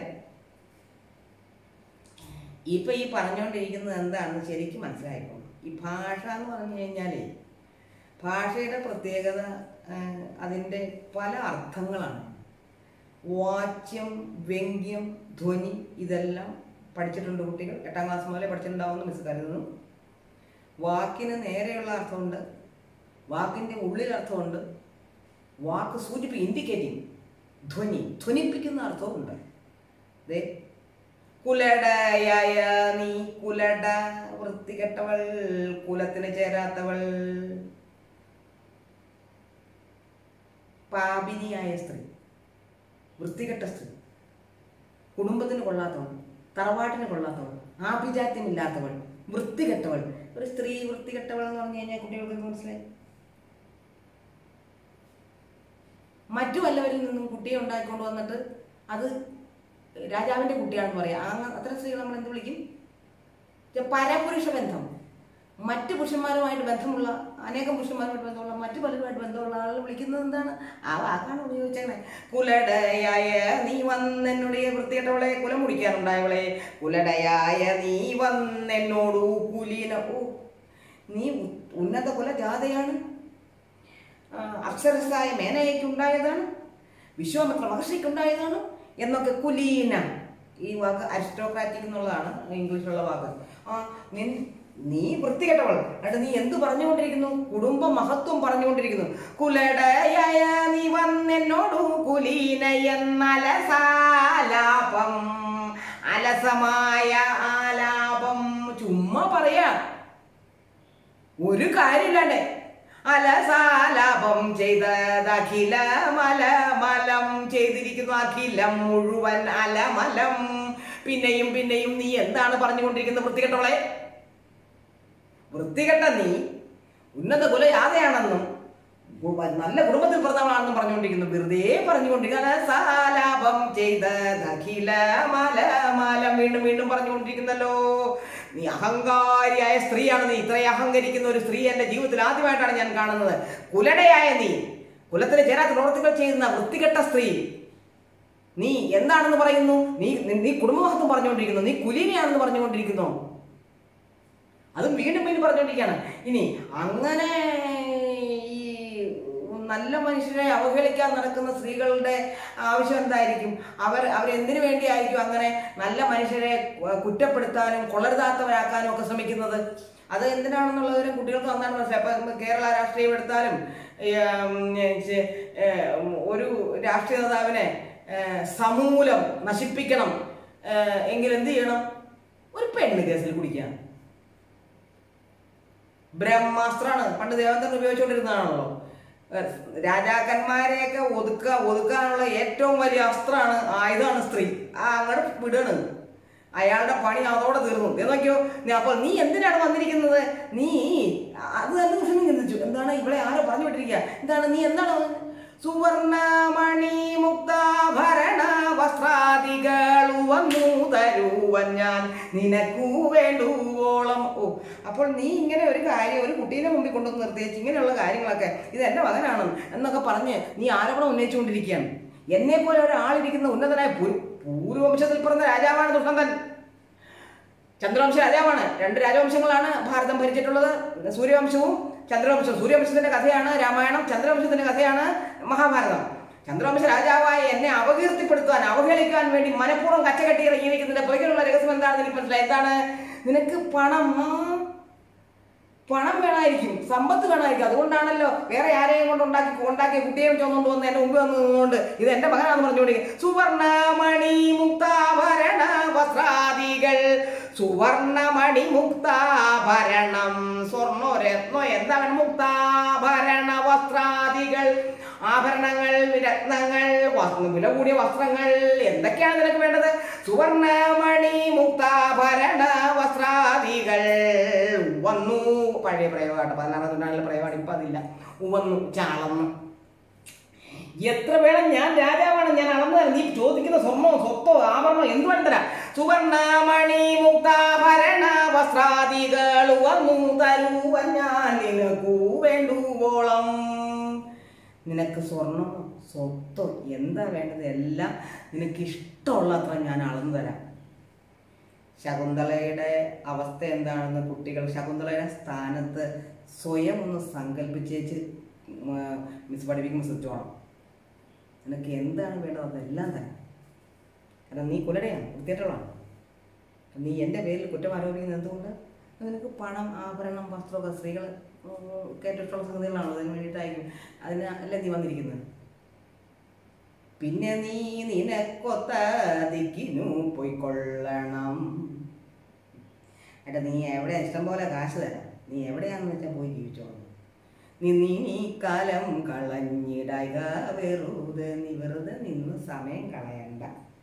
ഇപ്പൊ ഈ പറഞ്ഞുകൊണ്ടിരിക്കുന്നത് എന്താണെന്ന് ശരിക്കും മനസ്സിലായിക്കോളും ഈ ഭാഷ എന്ന് പറഞ്ഞു കഴിഞ്ഞാലേ ഭാഷയുടെ പ്രത്യേകത ആ, അതിൻ്റെ പല അർത്ഥങ്ങളാണ് വാച്യം വ്യംഗ്യം ധ്വനി ഇതെല്ലാം പഠിച്ചിട്ടുണ്ട് കുട്ടികൾ എട്ടാം ക്ലാസ് മുതലേ പഠിച്ചിട്ടുണ്ടാവുമെന്ന് മിസ് കരുതുന്നു വാക്കിന് നേരെയുള്ള അർത്ഥമുണ്ട് വാക്കിൻ്റെ ഉള്ളിൽ അർത്ഥമുണ്ട് വാക്ക് സൂചിപ്പി ഇൻഡിക്കേറ്റിംഗ് ധ്വനി ധ്വനിപ്പിക്കുന്ന അർത്ഥവുമുണ്ട് ദേ കുലടയായ നീ കുലട വൃത്തികെട്ടവൾ കുലത്തിന് ചേരാത്തവൾ പാപിനിയായ സ്ത്രീ വൃത്തികെട്ട സ്ത്രീ കുടുംബത്തിന് കൊള്ളാത്തവൾ തറവാട്ടിന് കൊള്ളാത്തവൾ ആഭിജാത്യമില്ലാത്തവൾ വൃത്തികെട്ടവൾ ഒരു സ്ത്രീ വൃത്തികെട്ടവൾ എന്ന് പറഞ്ഞു കഴിഞ്ഞാൽ കുട്ടികൾക്ക് എന്ത് മനസ്സിലായി മറ്റു വല്ലവരിൽ നിന്നും കുട്ടിയെ ഉണ്ടാക്കിക്കൊണ്ട് വന്നിട്ട് അത് രാജാവിന്റെ കുട്ടിയാണെന്ന് പറയാം ആ അത്തരം സ്ത്രീകൾ നമ്മൾ എന്ത് വിളിക്കും ഇത് പരപുരുഷ ബന്ധം മറ്റ് പുരുഷന്മാരുമായിട്ട് ബന്ധമുള്ള അനേകം പുരുഷന്മാരുമായിട്ട് ബന്ധമുള്ള മറ്റു പലരുമായിട്ട് ബന്ധമുള്ള ആളുകൾ വിളിക്കുന്നത് എന്താണ് ആ വാക്കാണ് ഉപയോഗിച്ചേക്കണേ കുലടയായ നീ വന്നെന്നുடைய വൃത്തികെട്ടവളെ കുലം മുടിക്കാനുണ്ടായവളെ കുലടയായ നീ വന്നെന്നോടു കുലീന ഓ നീ ഉ- ഉന്നത കുല ജാതയാണ് ആ, അപ്സരസായ മേനയ്ക്കുണ്ടായതാണ് വിശ്വാമിത്ര മഹർഷിക്കുണ്ടായതാണ് എന്നൊക്കെ കുലീന ഈ വാക്ക് അരിസ്റ്റോക്രാറ്റിക് എന്നുള്ളതാണ് ഇംഗ്ലീഷിലുള്ള വാക്ക് ആ നിൻ നീ വൃത്തികെട്ടവൾ എന്നിട്ട് നീ എന്ത് പറഞ്ഞുകൊണ്ടിരിക്കുന്നു കുടുംബ മഹത്വം പറഞ്ഞുകൊണ്ടിരിക്കുന്നു കുലടയായ നീ വന്നെന്നോടു കുലീന എന്നലസാലാപം അലസമായ ആലാപം ചുമ്മാ പറയാ ഒരു കാര്യമില്ലാണ്ടേ അലസാലാപം ചെയ്തത് അഖില മലമലം ചെയ്തിരിക്കുന്നു അഖിലം മുഴുവൻ അലമലം പിന്നെയും പിന്നെയും നീ എന്താണ് പറഞ്ഞുകൊണ്ടിരിക്കുന്നത് കു- നല്ല കുടുംബത്തിൽ പിറന്നവളാണെന്ന് പറഞ്ഞുകൊണ്ടിരിക്കുന്നു വെറുതെ പറഞ്ഞുകൊണ്ടിരിക്കുന്ന സാലാപം ചെയ്ത അഖില മല മാലം വീണ്ടും വീണ്ടും പറഞ്ഞുകൊണ്ടിരിക്കുന്നല്ലോ നീ അഹങ്കാരിയായ സ്ത്രീയാണ് നീ ഇത്രയും അഹങ്കരിക്കുന്ന ഒരു സ്ത്രീ എന്റെ ജീവിതത്തിൽ ആദ്യമായിട്ടാണ് ഞാൻ കാണുന്നത് കുലടയായ നീ കുലത്തിന് ചേരാത്ത പ്രവർത്തികൾ ചെയ്യുന്ന വൃത്തികെട്ട സ്ത്രീ നീ എന്താണെന്ന് പറയുന്നു നീ നീ- നീ കുടുംബമഹത്വം പറഞ്ഞുകൊണ്ടിരിക്കുന്നു നീ കുലീനയാണെന്ന് പറഞ്ഞുകൊണ്ടിരിക്കുന്നു അതും വീണ്ടും വീണ്ടും പറഞ്ഞുകൊണ്ടിരിക്കുകയാണ് ഇനി അങ്ങനെ ഈ നല്ല മനുഷ്യരെ അവഹേളിക്കാൻ നടക്കുന്ന സ്ത്രീകളുടെ ആവശ്യം എന്തായിരിക്കും അവർ അവരെന്തിനു വേണ്ടിയായിരിക്കും അങ്ങനെ നല്ല മനുഷ്യരെ ഏർ, കുറ്റപ്പെടുത്താനും കൊള്ളരുതാത്തവരാക്കാനും ഒക്കെ ശ്രമിക്കുന്നത് അത് എന്തിനാണെന്നുള്ളവരും കുട്ടികൾക്ക് നന്നാണ് മനസ്സിലായി അപ്പം കേരള രാഷ്ട്രീയം എടുത്താലും ഏം, ചെ- ഏം, ഒരു രാഷ്ട്രീയ നേതാവിനെ ഏർ, സമൂലം നശിപ്പിക്കണം ഏർ, എങ്കിൽ എന്ത് ചെയ്യണം ഒരു പെണ്ണ് കേസിൽ കുടിക്കുക ബ്രഹ്മാസ്ത്രമാണ് പണ്ട് ദേവേന്ദ്രൻ ഉപയോഗിച്ചുകൊണ്ടിരുന്നതാണല്ലോ ഏഹ് രാജാക്കന്മാരെയൊക്കെ ഒതുക്കുക ഒതുക്കാനുള്ള ഏറ്റവും വലിയ അസ്ത്രമാണ് ആയുധമാണ് സ്ത്രീ ആ അങ്ങോട്ട് വിടാണ് അയാളുടെ പണി അതോടെ തീർന്നു ദേ നോക്കിയോ നീ അപ്പോൾ നീ എന്തിനാണ് വന്നിരിക്കുന്നത് നീ അത് തന്നെ നിമിഷം ചിന്തിച്ചു എന്താണ് ഇവിടെ ആരോ പറഞ്ഞു വിട്ടിരിക്കുക എന്താണ് നീ എന്താണ് സുവർണമണി മുക്താഭരണ വസ്ത്രാദികൾ വന്നു തരുവൻ ഞാൻ നിനക്കു വേണ്ടുവോളം ഓ അപ്പോൾ നീ ഇങ്ങനെ ഒരു കാര്യം ഒരു കുട്ടീനെ മുമ്പിൽ കൊണ്ടുവന്ന് നിർത്തിയേച്ച് ഇങ്ങനെയുള്ള കാര്യങ്ങളൊക്കെ ഇത് എൻ്റെ മകനാണ് എന്നൊക്കെ പറഞ്ഞ് നീ ആരോപണം ഉന്നയിച്ചുകൊണ്ടിരിക്കുകയാണ് എന്നെ പോലെ ഒരാളിരിക്കുന്ന ഉന്നതനായ പൂ- പൂർവവംശത്തിൽ പിറന്ന രാജാവാണ് ദുഷ്ണന്തൻ ചന്ദ്രവംശ രാജാവാണ് രണ്ട് രാജവംശങ്ങളാണ് ഭാരതം ഭരിച്ചിട്ടുള്ളത് സൂര്യവംശവും ചന്ദ്രവംശവും സൂര്യവംശത്തിന്റെ കഥയാണ് രാമായണം ചന്ദ്രവംശത്തിന്റെ കഥയാണ് മഹാഭാരതം ചന്ദ്രവംശ രാജാവായ എന്നെ അപകീർത്തിപ്പെടുത്താൻ അവഹേളിക്കാൻ വേണ്ടി മനഃപൂർവ്വം കച്ചകെട്ടി ഇറങ്ങിയിരിക്കുന്നതിന്റെ പുറകിലുള്ള രഹസ്യം എന്താണെന്ന് എനിക്ക് മനസ്സിലായി എന്താണ് നിനക്ക് പണം ആ, പണം വേണമായിരിക്കും സമ്പത്ത് വേണമായിരിക്കും അതുകൊണ്ടാണല്ലോ വേറെ ആരെയും കൊണ്ട് ഉണ്ടാക്കി ഉണ്ടാക്കിയ കുട്ടിയെ ചുമന്നുകൊണ്ട് വന്ന് എന്റെ മുമ്പിൽ വന്ന് നിന്നുകൊണ്ട് ഇത് എന്റെ മകനാണെന്ന് പറഞ്ഞുകൊണ്ടിരിക്കും സുവർണമണി മുക്താഭരണ വസ്ത്രാദികൾ സുവർണമണി മുക്താഭരണം സ്വർണ്ണരത്നോ എന്താണ് മുക്താഭരണ വസ്ത്രാദികൾ ആഭരണങ്ങൾ രത്നങ്ങൾ വസ്ത്ര- വില കൂടിയ വസ്ത്രങ്ങൾ എന്തൊക്കെയാണ് നിനക്ക് വേണ്ടത് സുവർണമണി മുക്താഭരണ വസ്ത്രാദികൾ വന്നു പഴയ പ്രയോഗമാണ് പതിനാറാം നൂറ്റാണ്ടിലെ പ്രയോഗമാണ് ഇപ്പൊ അതില്ല വന്നു ചാളന്നു എത്ര വേണം ഞാൻ രാജാവാണ് ഞാൻ അളന്നു തരാം നീ ചോദിക്കുന്ന സ്വർണ്ണോ സ്വത്തോ ആഭരണോ എന്ത് വേണം തരാം സുവർണമണി മുക്താഭരണ വസ്ത്രാദികൾ വന്നു തരുവൻ ഞാൻ നിനക്കു വേണ്ടുവോളം നിനക്ക് സ്വർണമോ സ്വത്തോ എന്താ വേണ്ടത് എല്ലാം നിനക്ക് ഇഷ്ടമുള്ള അത്ര ഞാൻ അളന്നു തരാം ശകുന്തളയുടെ അവസ്ഥ എന്താണെന്ന് കുട്ടികൾ ശകുന്തളയുടെ സ്ഥാനത്ത് സ്വയം ഒന്ന് സങ്കല്പിച്ചേച്ച് മിസ് പഠിപ്പിക്കുമ്പോൾ ശ്രദ്ധിച്ചോണം നിനക്ക് എന്താണ് വേണ്ടത് അതെല്ലാം തന്നെ കാരണം നീ കുലടയാണ് വൃത്തിയേറ്റവളാണ് നീ എൻ്റെ പേരിൽ കുറ്റം ആരോപിക്കുന്നത് എന്തുകൊണ്ട് നിനക്ക് പണം ആഭരണം വസ്ത്രമൊക്കെ സ്ത്രീകൾ കേട്ടിട്ടുള്ള സംഗതികളാണല്ലോ അതിന് വേണ്ടിയിട്ടായിരിക്കും അതിന് അല്ലേ നീ വന്നിരിക്കുന്നത് പിന്നെ നീ നിനക്കൊത്ത ദിക്കിനു പോയിക്കൊള്ളണം എടാ നീ എവിടെ ഇഷ്ടം പോലെ കാശ് തരാം നീ എവിടെയാണെന്ന് വെച്ചാൽ പോയി ജീവിച്ചോളൂ നീ നീ നീ കാലം കളഞ്ഞിടക വെറുതെ നീ വെറുതെ നിന്ന് സമയം കളയണ്ട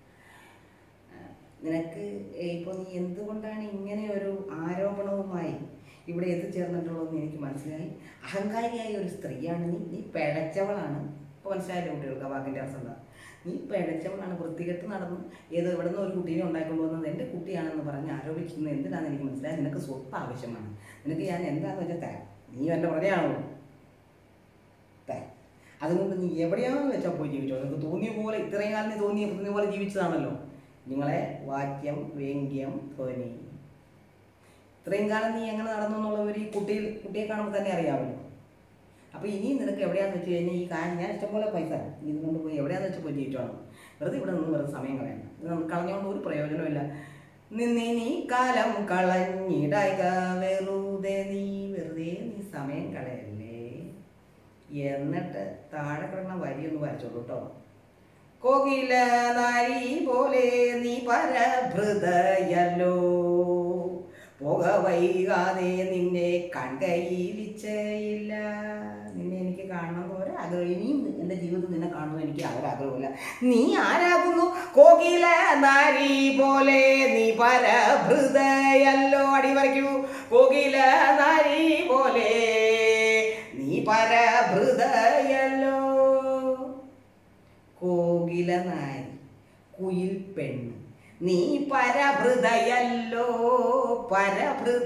നിനക്ക് ഇപ്പോൾ നീ എന്തുകൊണ്ടാണ് ഇങ്ങനെ ഒരു ആരോപണവുമായി ഇവിടെ എത്തിച്ചേർന്നിട്ടുള്ളതെന്ന് എനിക്ക് മനസ്സിലായി അഹങ്കാരിയായ ഒരു സ്ത്രീയാണ് നീ നീ പിഴച്ചവളാണ് ഇപ്പോൾ മനസ്സിലായില്ലേ കുട്ടികൾക്ക് ആ വാക്കിൻ്റെ അർത്ഥം എന്താ നീ പിഴച്ചവളാണ് വൃത്തികെട്ട് നടന്നു ഏതോ ഇവിടെ നിന്ന് ഒരു കുട്ടീനെ ഉണ്ടായിക്കൊണ്ട് വന്നത് എൻ്റെ കുട്ടിയാണെന്ന് പറഞ്ഞ് ആരോപിക്കുന്നത് എന്തിനാണെന്ന് എനിക്ക് മനസ്സിലായി നിനക്ക് സ്വത്ത് ആവശ്യമാണ് നിനക്ക് ഞാൻ എന്താണെന്ന് വെച്ചാൽ തരാം നീ എൻ്റെ പറഞ്ഞാണല്ലോ തരാം അതുകൊണ്ട് നീ എവിടെയാണെന്ന് വെച്ചാൽ പോയി ജീവിച്ചോ നിനക്ക് തോന്നിയ പോലെ ഇത്രയും കാലം നീ തോന്നിയ തോന്നിയ പോലെ ജീവിച്ചതാണല്ലോ നിങ്ങളെ വാക്യം വേങ്ക്യം ധ്വനി ഇത്രയും കാലം നീ എങ്ങനെ നടന്നു എന്നുള്ളവർ ഈ കുട്ടിയിൽ കുട്ടിയെ കാണുമ്പോൾ തന്നെ അറിയാമല്ലോ അപ്പോൾ ഇനിയും നിനക്ക് എവിടെയാന്ന് വെച്ച് കഴിഞ്ഞാൽ ഈ കാര്യം ഞാൻ ഇഷ്ടംപോലെ പൈസ തരാം. നീ ഇത് കൊണ്ട് പോയി എവിടെയാന്ന് വെച്ചാൽ പോയി ജീവിച്ചോണം വെറുതെ ഇവിടെ നിന്ന് വെറുതെ സമയം കളയണ്ട ഇത് നമുക്ക് കളഞ്ഞുകൊണ്ട് ഒരു പ്രയോജനമില്ല നിന്നി നീ കാലം കളഞ്ഞിടക വെറുതെ നീ വെറുതെ നീ സമയം കളയല്ലേ എന്നിട്ട് താഴെ കിടന്ന വരി ഒന്ന് വരച്ചോളൂ കേട്ടോ കോകില നാരി പോലെ നീ പരഭൃതയല്ലോ പോക വൈകാതെ നിന്നെ കൺകൈലിച്ചയില്ല നിന്നെ എനിക്ക് കാണണം ഒരു ആഗ്രഹം ഇനിയും എൻ്റെ ജീവിതത്തിൽ നിന്നെ കാണുമെന്ന് എനിക്ക് ആഗ്രഹമില്ല നീ ആരാകുന്നു കോകില നാരി പോലെ നീ പരഭൃതയല്ലോ അടി വരയ്ക്കൂ കോകില നാരി പോലെ നീ പരഭൃത കോകില നാരി കുയിൽ പെണ്ണ് നീ പരഭൃതയല്ലോ പരഭൃത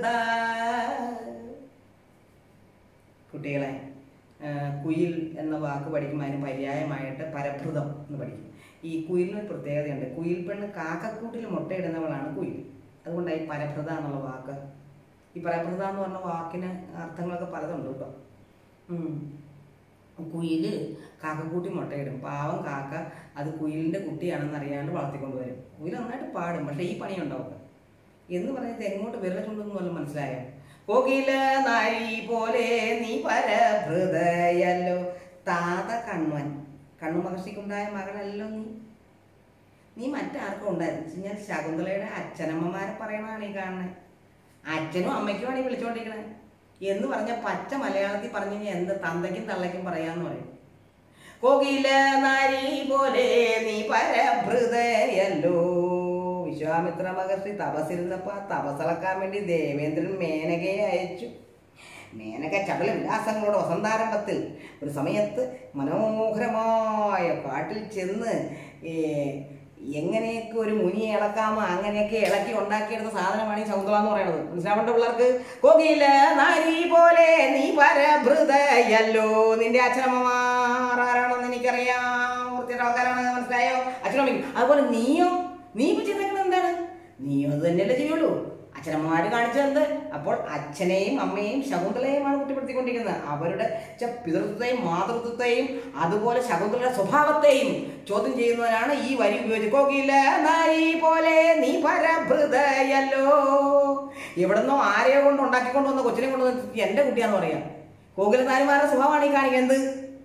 കുട്ടികളെ ആ, കുയിൽ എന്ന വാക്ക് പഠിക്കുമ്പോൾ അതിന് പര്യായമായിട്ട് പരഭൃതം എന്ന് പഠിക്കും ഈ കുയിലിന് ഒരു പ്രത്യേകതയുണ്ട് കുയിൽ പെണ്ണ് കാക്കക്കൂട്ടിൽ മുട്ടയിടുന്നവളാണ് കുയിൽ അതുകൊണ്ടാണ് ഈ പരഭൃത എന്നുള്ള വാക്ക് ഈ പരഭൃത എന്ന് പറഞ്ഞ വാക്കിന് അർത്ഥങ്ങളൊക്കെ പലതുണ്ട് കേട്ടോ ഉം. കുയില് കാക്കക്കൂട്ടി മുട്ടയിടും പാവം കാക്ക അത് കുയിലിൻ്റെ കുട്ടിയാണെന്ന് അറിയാണ്ട് വളർത്തിക്കൊണ്ട് വരും കുയിൽ നന്നായിട്ട് പാടും പക്ഷേ ഈ പണിയുണ്ടാവും എന്ന് പറയുന്നത് എങ്ങോട്ട് വിരൽ ചുണ്ടെന്നല്ല മനസ്സിലായോ കോകില നാരി പോലെ നീ പരഭൃതയല്ലോ താത കണ്വൻ കണ്ണു മഹർഷിക്കുണ്ടായ മകളല്ലോ നീ നീ മറ്റാർക്കും ഉണ്ടായിരുന്നു ഞാൻ ശകുന്തളയുടെ അച്ഛനമ്മമാരെ പറയണതാണ് ഈ കാണുന്നത് അച്ഛനും അമ്മയ്ക്കുമാണ് ഈ വിളിച്ചോണ്ടിരിക്കണേ എന്ന് പറഞ്ഞ പച്ച മലയാളത്തിൽ പറഞ്ഞു കഴിഞ്ഞാൽ എന്ത് തന്തയ്ക്കും തള്ളയ്ക്കും പറയാന്ന് പറയും കോകില നാരി പോലെ നീ പരഭൃതയല്ലോ വിശ്വാമിത്ര മഹർഷി തപസ്സിരുന്നപ്പോ ആ തപസ്സിളക്കാൻ വേണ്ടി ദേവേന്ദ്രൻ മേനകയെ അയച്ചു മേനക ചപല വിലാസങ്ങളുടെ വസന്താരംഭത്തിൽ ഒരു സമയത്ത് മനോഹരമായ കാട്ടിൽ ചെന്ന് ഏ, എങ്ങനെയൊക്കെ ഒരു മുനിയെ ഇളക്കാമോ അങ്ങനെയൊക്കെ ഇളക്കി ഉണ്ടാക്കിയെടുത്ത സാധനമാണ് ഈ ശകുന്തള എന്ന് പറയുന്നത് മനസ്സിലാവേണ്ട പിള്ളേർക്ക് കോകില നാരി പോലെ നീ പരഭൃതയല്ലോ നിന്റെ അച്ഛനമ്മമാർ ആരാണെന്ന് എനിക്കറിയാം വൃത്തിയുടെ ആൾക്കാരാണ് മനസ്സിലായോ അച്ഛനമ്മ അതുപോലെ നീയോ നീ ഇപ്പൊ ചിന്തിക്കുന്നത് എന്താണ് നീയോ അത് തന്നെയല്ലേ ചെയ്യുള്ളൂ അച്ഛനമ്മമാര് കാണിച്ചത് അപ്പോൾ അച്ഛനെയും അമ്മയെയും ശകുന്തളയെയുമാണ് കുറ്റപ്പെടുത്തിക്കൊണ്ടിരിക്കുന്നത് അവരുടെ ച- പിതൃത്വത്തെയും മാതൃത്വത്തെയും അതുപോലെ ശകുന്തളയുടെ സ്വഭാവത്തെയും ചോദ്യം ചെയ്യുന്നവരാണ് ഈ വരി ഉപയോഗിച്ച് കോകില നാരി പോലെ നീ പരഭൃതയല്ലോ എവിടെന്നോ ആരെയോ കൊണ്ട് ഉണ്ടാക്കിക്കൊണ്ട് വന്ന കൊച്ചിനെ കൊണ്ട് വന്ന് എന്റെ കുട്ടിയാന്ന് പറയാം കോകില നാരിമാരുടെ സ്വഭാവമാണ് ഈ കാണിക്കുന്നത്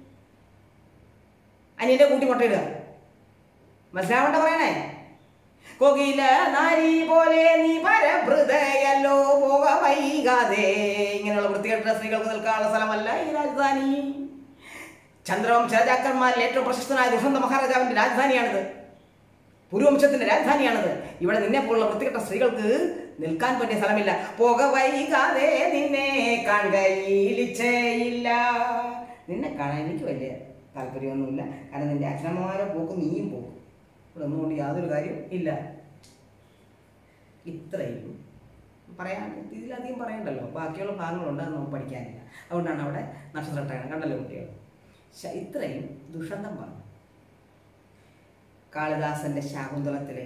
അനിയന്റെ കൂട്ടി മുട്ടയിടുക മനസ്സിലാവണ്ട പറയണേ കോകില നാരി പോലെ നീ പരഭൃതയല്ലോ പോക വൈകാതെ ഇങ്ങനെയുള്ള വൃത്തികെട്ട സ്ത്രീകൾക്ക് നിൽക്കാനുള്ള സ്ഥലമല്ല ഈ രാജധാനി ചന്ദ്രവംശ രാജാക്കന്മാരിൽ ഏറ്റവും പ്രശസ്തനായ ദുഷന്ത മഹാരാജാവിന്റെ രാജധാനിയാണിത് പുരുവംശത്തിന്റെ രാജധാനിയാണിത് ഇവിടെ നിന്നെ പോലുള്ള വൃത്തികെട്ട സ്ത്രീകൾക്ക് നിൽക്കാൻ പറ്റിയ സ്ഥലമില്ല പോക വൈകാതെ നിന്നെ കാണുകയില്ല നിന്നെ കാണാൻ എനിക്ക് വലിയ താല്പര്യമൊന്നുമില്ല കാരണം നിന്റെ അച്ഛനമ്മമാരെ പോക്കും നീയും പോക്കും ഇവിടെ ഒന്നുകൊണ്ട് യാതൊരു കാര്യവും ഇല്ല ഇത്രയും പറയാൻ ഇതിലധികം പറയണ്ടല്ലോ ബാക്കിയുള്ള ഭാഗങ്ങളുണ്ട് അത് നമുക്ക് പഠിക്കാനില്ല അതുകൊണ്ടാണ് അവിടെ നക്ഷത്രട്ടയാണ് കണ്ടല്ലോ കുട്ടികൾ ശ- ഇത്രയും ദുഷന്തം പറഞ്ഞു കാളിദാസന്റെ ശാകുന്തളത്തിലെ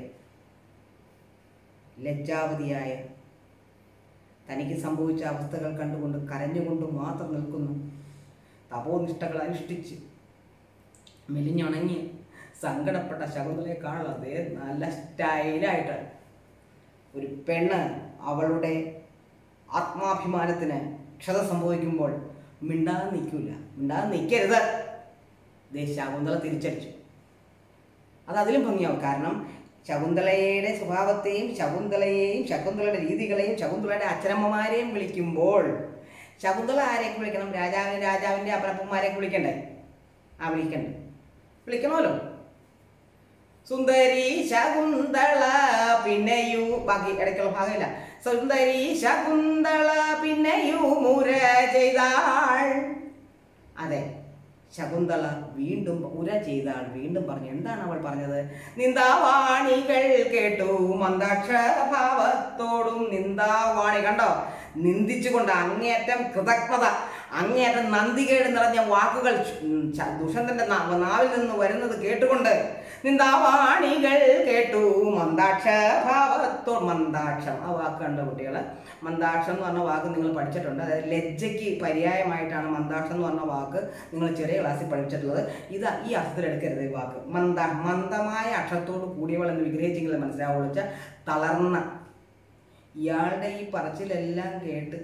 ലജ്ജാവതിയായ തനിക്ക് സംഭവിച്ച അവസ്ഥകൾ കണ്ടുകൊണ്ട് കരഞ്ഞുകൊണ്ട് മാത്രം നിൽക്കുന്നു തപോനിഷ്ഠകൾ അനുഷ്ഠിച്ച് മെലിഞ്ഞുണങ്ങി സങ്കടപ്പെട്ട ശകുന്തളയെ കാണുക അതേ നല്ല സ്റ്റൈലായിട്ട് ഒരു പെണ്ണ് അവളുടെ ആത്മാഭിമാനത്തിന് ക്ഷത സംഭവിക്കുമ്പോൾ മിണ്ടാതെ നിൽക്കില്ല മിണ്ടാതെ നിൽക്കരുത് ദേ ശകുന്തള തിരിച്ചടിച്ചു അത് അതിലും ഭംഗിയാവും കാരണം ശകുന്തളയുടെ സ്വഭാവത്തെയും ശകുന്തളയെയും ശകുന്തളയുടെ രീതികളെയും ശകുന്തളയുടെ അച്ഛനമ്മമാരെയും വിളിക്കുമ്പോൾ ശകുന്തള ആരെയൊക്കെ വിളിക്കണം രാജാവിനെ രാജാവിൻ്റെ അപ്പനപ്പന്മാരെയൊക്കെ വിളിക്കണ്ടേ ആ വിളിക്കണ്ടേ വിളിക്കണമല്ലോ സുന്ദരി ശകുന്തള പിന്നെയു ബാക്കി ഇടയ്ക്കുള്ള ഭാഗമില്ല സുന്ദരി ശകുന്തള പിന്നെയു മുര ചെയ്താൾ അതെ ശകുന്തള വീണ്ടും ഉര ചെയ്താൾ വീണ്ടും പറഞ്ഞു എന്താണ് അവൾ പറഞ്ഞത് നിന്ദാവാണികൾ കേട്ടു മന്ദാക്ഷ ഭാവത്തോടും നിന്ദാവാണി കണ്ടോ നിന്ദിച്ചുകൊണ്ട് അങ്ങേയറ്റം കൃതജ്ഞത അങ്ങേയറ്റം നന്ദികേട് നിറഞ്ഞ വാക്കുകൾ ഉം, ച- ദുഷ്യന്തന്റെ നാ- നാവിൽ നിന്ന് വരുന്നത് കേട്ടുകൊണ്ട് നിന്ദാവാണികൾ കേട്ടു മന്ദാക്ഷ ഭാവത്തോ മന്ദാക്ഷം ആ വാക്ക് കണ്ടോ കുട്ടികളെ മന്ദാക്ഷം എന്ന് പറഞ്ഞ വാക്ക് നിങ്ങൾ പഠിച്ചിട്ടുണ്ട് അതായത് ലജ്ജയ്ക്ക് പര്യായമായിട്ടാണ് മന്ദാക്ഷം എന്ന് പറഞ്ഞ വാക്ക് നിങ്ങൾ ചെറിയ ക്ലാസ്സിൽ പഠിച്ചിട്ടുള്ളത് ഇത് ഈ അർത്ഥത്തിൽ എടുക്കരുത് ഈ വാക്ക് മന്ദ മന്ദമായ അക്ഷരത്തോട് കൂടിയവൾ എന്ന് വിഗ്രഹിച്ചെങ്കിലും മനസ്സിലാവുള്ളൂ വെച്ചാൽ തളർന്ന ഇയാളുടെ ഈ പറച്ചിലെല്ലാം കേട്ട്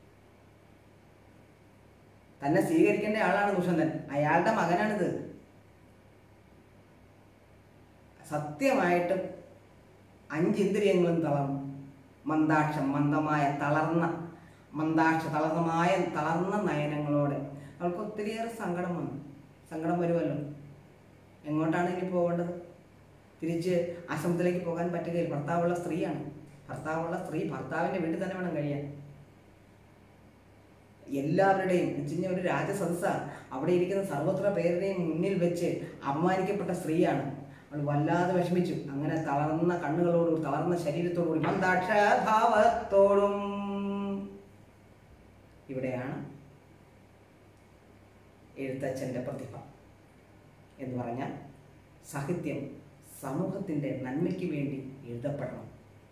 തന്നെ സ്വീകരിക്കേണ്ട ആളാണ് ദുഷന്തൻ അയാളുടെ മകനാണിത് സത്യമായിട്ടും അഞ്ചിന്ദ്രിയങ്ങളും തളർന്നു മന്ദാക്ഷം മന്ദമായ തളർന്ന മന്ദാക്ഷ തളർന്നമായ തളർന്ന നയനങ്ങളോടെ അവൾക്ക് ഒത്തിരിയേറെ സങ്കടം വന്നു സങ്കടം വരുമല്ലോ എങ്ങോട്ടാണ് ഇനി പോകേണ്ടത് തിരിച്ച് ആശ്രമത്തിലേക്ക് പോകാൻ പറ്റുകയില്ല ഭർത്താവുള്ള സ്ത്രീയാണ് ഭർത്താവുള്ള സ്ത്രീ ഭർത്താവിൻ്റെ വീട്ടിൽ തന്നെ വേണം കഴിയാൻ എല്ലാവരുടെയും വെച്ചുകഴിഞ്ഞാൽ ഒരു രാജസദസ്സ അവിടെ ഇരിക്കുന്ന സർവത്ര പേരുടെയും മുന്നിൽ വെച്ച് അപമാനിക്കപ്പെട്ട സ്ത്രീയാണ് അവൾ വല്ലാതെ വിഷമിച്ചു അങ്ങനെ തളർന്ന കണ്ണുകളോടും തളർന്ന ശരീരത്തോടുകൂടി മന്ദാക്ഷഭാവത്തോടും ഇവിടെയാണ് എഴുത്തച്ഛൻ്റെ പ്രതിഭ എന്ന് പറഞ്ഞാൽ സാഹിത്യം സമൂഹത്തിൻ്റെ നന്മയ്ക്ക് വേണ്ടി എഴുതപ്പെടണം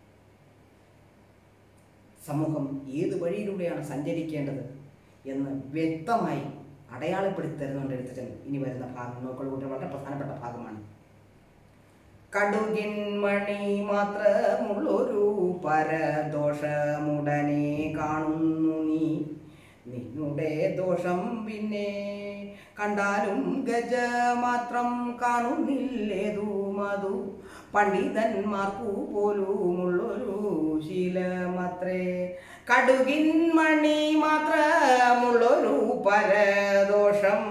സമൂഹം ഏത് വഴിയിലൂടെയാണ് സഞ്ചരിക്കേണ്ടത് എന്ന് വ്യക്തമായി അടയാളപ്പെടുത്തി തരുന്നുണ്ട് എഴുത്തച്ഛൻ ഇനി വരുന്ന ഭാഗം നോക്കുള്ള വളരെ പ്രധാനപ്പെട്ട ഭാഗമാണ് കടുകിൻ മണി മാത്രമുള്ളൊരു പരദോഷമുടനെ കാണുന്നു നീ നിന്നുടെ ദോഷം പിന്നെ കണ്ടാലും ഗജ മാത്രം കാണുന്നില്ലേതു മധു പണ്ഡിതന്മാർക്കു പോലുമുള്ളൊരു ശീലമത്രേ കടുകിൻ മണി മാത്രമുള്ളൊരു പരദോഷം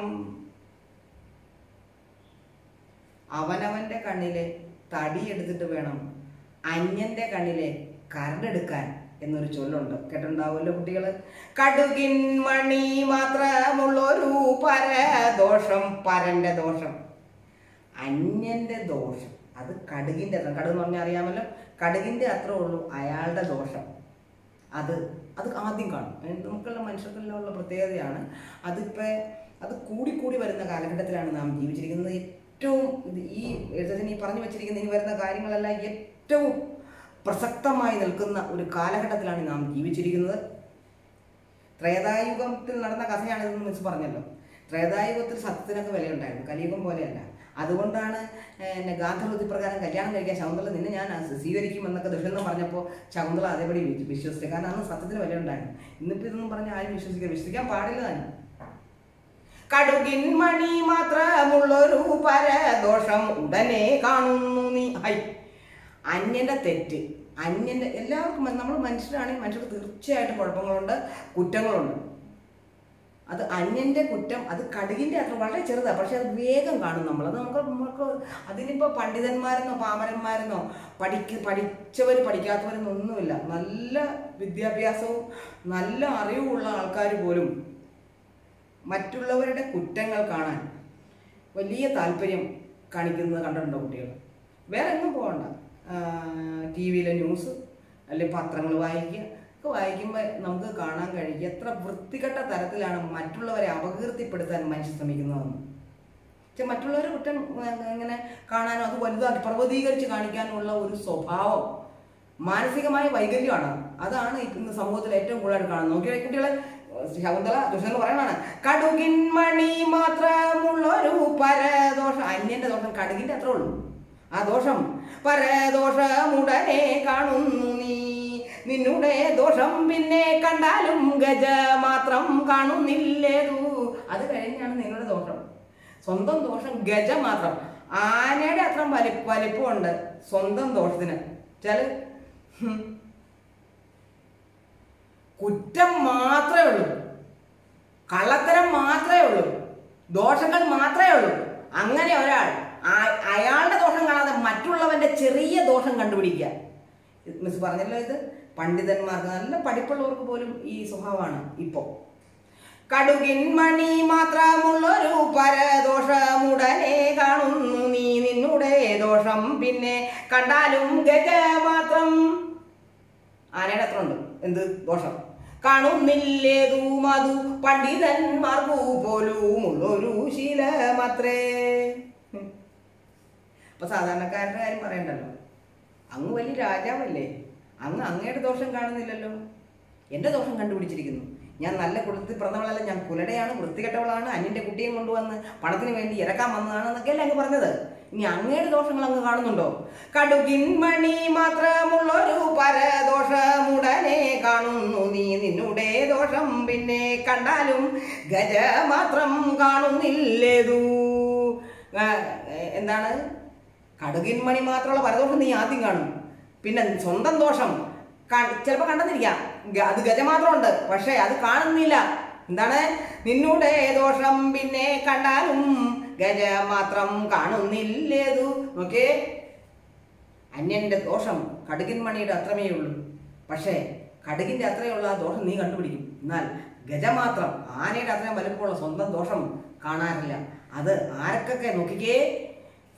അവനവന്റെ കണ്ണിലെ തടി എടുത്തിട്ട് വേണം അന്യന്റെ കണ്ണിലെ കരടെടുക്കാൻ എന്നൊരു ചൊല്ലുണ്ട് കേട്ടിട്ടുണ്ടാവുമല്ലോ കുട്ടികൾ കടുകിൻ മണി മാത്രമുള്ളൊരു പരദോഷം പരന്റെ ദോഷം അന്യന്റെ ദോഷം അത് കടുകിന്റെ അത്ര കടുക് എന്ന് പറഞ്ഞാൽ അറിയാമല്ലോ കടുകിന്റെ അത്രേ ഉള്ളൂ അയാളുടെ ദോഷം അത് അത് ആദ്യം കാണും ഏ, നമുക്കുള്ള മനുഷ്യർക്കെല്ലാം ഉള്ള പ്രത്യേകതയാണ് അതിപ്പോൾ അത് കൂടിക്കൂടി വരുന്ന കാലഘട്ടത്തിലാണ് നാം ജീവിച്ചിരിക്കുന്നത് ഏറ്റവും ഇത് ഈ എഴുത്തച്ഛൻ ഈ പറഞ്ഞു വെച്ചിരിക്കുന്ന ഇനി വരുന്ന കാര്യങ്ങളെല്ലാം ഏറ്റവും പ്രസക്തമായി നിൽക്കുന്ന ഒരു കാലഘട്ടത്തിലാണ് നാം ജീവിച്ചിരിക്കുന്നത് ത്രേതായുഗത്തിൽ നടന്ന കഥയാണിതെന്ന് മിസ് പറഞ്ഞല്ലോ ത്രേതായുഗത്തിൽ സത്യത്തിനൊക്കെ വിലയുണ്ടായിരുന്നു കലിയുഗം പോലെയല്ല അതുകൊണ്ടാണ് എന്നെ ഗാന്ധർവതി പ്രകാരം കല്യാണം കഴിക്കാൻ ശകുന്തള നിന്നെ ഞാൻ സ്വീകരിക്കുമെന്നൊക്കെ ദുഷ്യന്തം പറഞ്ഞപ്പോൾ ശകുന്തള അതേപടി വി- വിശ്വസിച്ചു കാരണം അന്ന് സത്യത്തിന് വിലയുണ്ടായിരുന്നു ഇന്നിപ്പോൾ ഇതൊന്നും പറഞ്ഞാൽ ആരും വിശ്വസിക്കുക വിശ്വസിക്കാൻ പാടില്ല തന്നെ കടുകിൻ മണി മാത്രമുള്ളൊരു പരദോഷം ഉടനെ കാണുന്നു നീ ഹൈ അന്യന്റെ തെറ്റ് അന്യന്റെ എല്ലാവർക്കും നമ്മൾ മനുഷ്യരാണെങ്കിൽ മനുഷ്യർക്ക് തീർച്ചയായിട്ടും കുഴപ്പങ്ങളുണ്ട് കുറ്റങ്ങളുണ്ട് അത് അന്യന്റെ കുറ്റം അത് കടുകിന്റെ അത്ര വളരെ ചെറുതാണ് പക്ഷെ അത് വേഗം കാണും നമ്മൾ അത് നമുക്ക് നമുക്ക് അതിനിപ്പോൾ പണ്ഡിതന്മാരെന്നോ പാമരന്മാരെന്നോ പഠിക്ക് പഠിച്ചവർ പഠിക്കാത്തവരെന്നോ ഒന്നുമില്ല നല്ല വിദ്യാഭ്യാസവും നല്ല അറിവുള്ള ആൾക്കാർ പോലും മറ്റുള്ളവരുടെ കുറ്റങ്ങൾ കാണാൻ വലിയ താല്പര്യം കാണിക്കുന്നത് കണ്ടിട്ടുണ്ടോ കുട്ടികൾ വേറെ എങ്ങും പോകണ്ട ടി വിയിലെ ന്യൂസ് അല്ലെങ്കിൽ പത്രങ്ങൾ വായിക്കുക ഒക്കെ വായിക്കുമ്പോൾ നമുക്ക് കാണാൻ കഴിയും എത്ര വൃത്തികെട്ട തരത്തിലാണ് മറ്റുള്ളവരെ അപകീർത്തിപ്പെടുത്താൻ മനുഷ്യൻ ശ്രമിക്കുന്നതെന്ന് പക്ഷെ മറ്റുള്ളവരെ കുറ്റം ഏർ, ഇങ്ങനെ കാണാനോ അത് വലുതാക്കി പർവ്വതീകരിച്ച് കാണിക്കാനുള്ള ഒരു സ്വഭാവം മാനസികമായ വൈകല്യമാണ് അതാണ് ഇന്ന് സമൂഹത്തിൽ ഏറ്റവും കൂടുതലായിട്ട് കാണുന്നത് നോക്കിയ കുട്ടികളെ ശകുന്തള ദുഷ്യന്ന് പറയണാണ് കടുകിൻ മണി മാത്രമുള്ളൊരു പരദോഷം അന്യന്റെ ദോഷം കടുകിന്റെ അത്രേ ഉള്ളൂ ആ ദോഷം പരദോഷമുടനെ കാണുന്നു നീ നിന്നുടെ ദോഷം പിന്നെ കണ്ടാലും ഗജ മാത്രം കാണുന്നില്ലേതു അത് കഴിഞ്ഞാണ് നിങ്ങളുടെ ദോഷം സ്വന്തം ദോഷം ഗജ മാത്രം ആനയുടെ അത്ര വലി വലിപ്പമുണ്ട് സ്വന്തം ദോഷത്തിന് ചില കുറ്റം മാത്രമേ ഉള്ളൂ കള്ളത്തരം മാത്രമേ ഉള്ളൂ ദോഷങ്ങൾ മാത്രമേ ഉള്ളൂ അങ്ങനെ ഒരാൾ ആ- അയാളുടെ ദോഷം കാണാതെ മറ്റുള്ളവന്റെ ചെറിയ ദോഷം കണ്ടുപിടിക്കുക മിസ് പറഞ്ഞല്ലോ ഇത് പണ്ഡിതന്മാർക്ക് നല്ല പഠിപ്പുള്ളവർക്ക് പോലും ഈ സ്വഭാവമാണ് ഇപ്പോൾ കടുകിൻ മണി മാത്രമുള്ളൊരു പരദോഷമുടനെ കാണുന്നു നീ നിന്നുടെ ദോഷം പിന്നെ കണ്ടാലും ഗജ മാത്രം ആനയുടെ അത്ര ഉണ്ട് എന്ത് ദോഷം കാണുന്നില്ലേതു മധു പണ്ഡിതന്മാർക്കു പോലും ഉള്ളൊരു ശീലമത്രേ ഉം. അപ്പൊ സാധാരണക്കാരുടെ കാര്യം പറയണ്ടല്ലോ അങ്ങ് വലിയ രാജാവല്ലേ അങ്ങ് അങ്ങയുടെ ദോഷം കാണുന്നില്ലല്ലോ എൻ്റെ ദോഷം കണ്ടുപിടിച്ചിരിക്കുന്നു ഞാൻ നല്ല കുളത്തിൽ പിറന്നവളല്ല ഞാൻ കുലടയാണ് വൃത്തികെട്ടവളാണ് അന്യൻ്റെ കുട്ടിയെ കൊണ്ടുവന്ന് പണത്തിന് വേണ്ടി ഇറക്കാൻ വന്നതാണ് എന്നൊക്കെയല്ലേ അങ്ങ് പറഞ്ഞത് ഇനി അങ്ങയുടെ ദോഷങ്ങൾ അങ്ങ് കാണുന്നുണ്ടോ കടുകിൻ മണി മാത്രമുള്ളൊരു പരദോഷമുടനെ കാണുന്നു നീ നിന്നുടെ ദോഷം പിന്നെ കണ്ടാലും ഗജ മാത്രം കാണുന്നില്ലേതു ആ, എന്താണ് കടുകിൻ മണി മാത്രമുള്ള പരദോഷം നീ ആദ്യം കാണും പിന്നെ സ്വന്തം ദോഷം ചിലപ്പോൾ കണ്ടെന്നിരിക്കാം ഗ- അത് ഗജ മാത്രമുണ്ട് പക്ഷേ അത് കാണുന്നില്ല എന്താണ് നിന്നുടെ ദോഷം പിന്നെ കണ്ടാലും ഗജ മാത്രം കാണുന്നില്ലേതു ഓക്കേ അന്യന്റെ ദോഷം കടുകിൻ മണിയുടെ അത്രമേ ഉള്ളൂ പക്ഷേ കടുകിന്റെ അത്രയുള്ള ആ ദോഷം നീ കണ്ടുപിടിക്കും എന്നാൽ ഗജ മാത്രം ആനയുടെ അത്രയും വലുപ്പമുള്ള സ്വന്തം ദോഷം കാണാറില്ല അത് ആരൊക്കെ നോക്കിക്കേ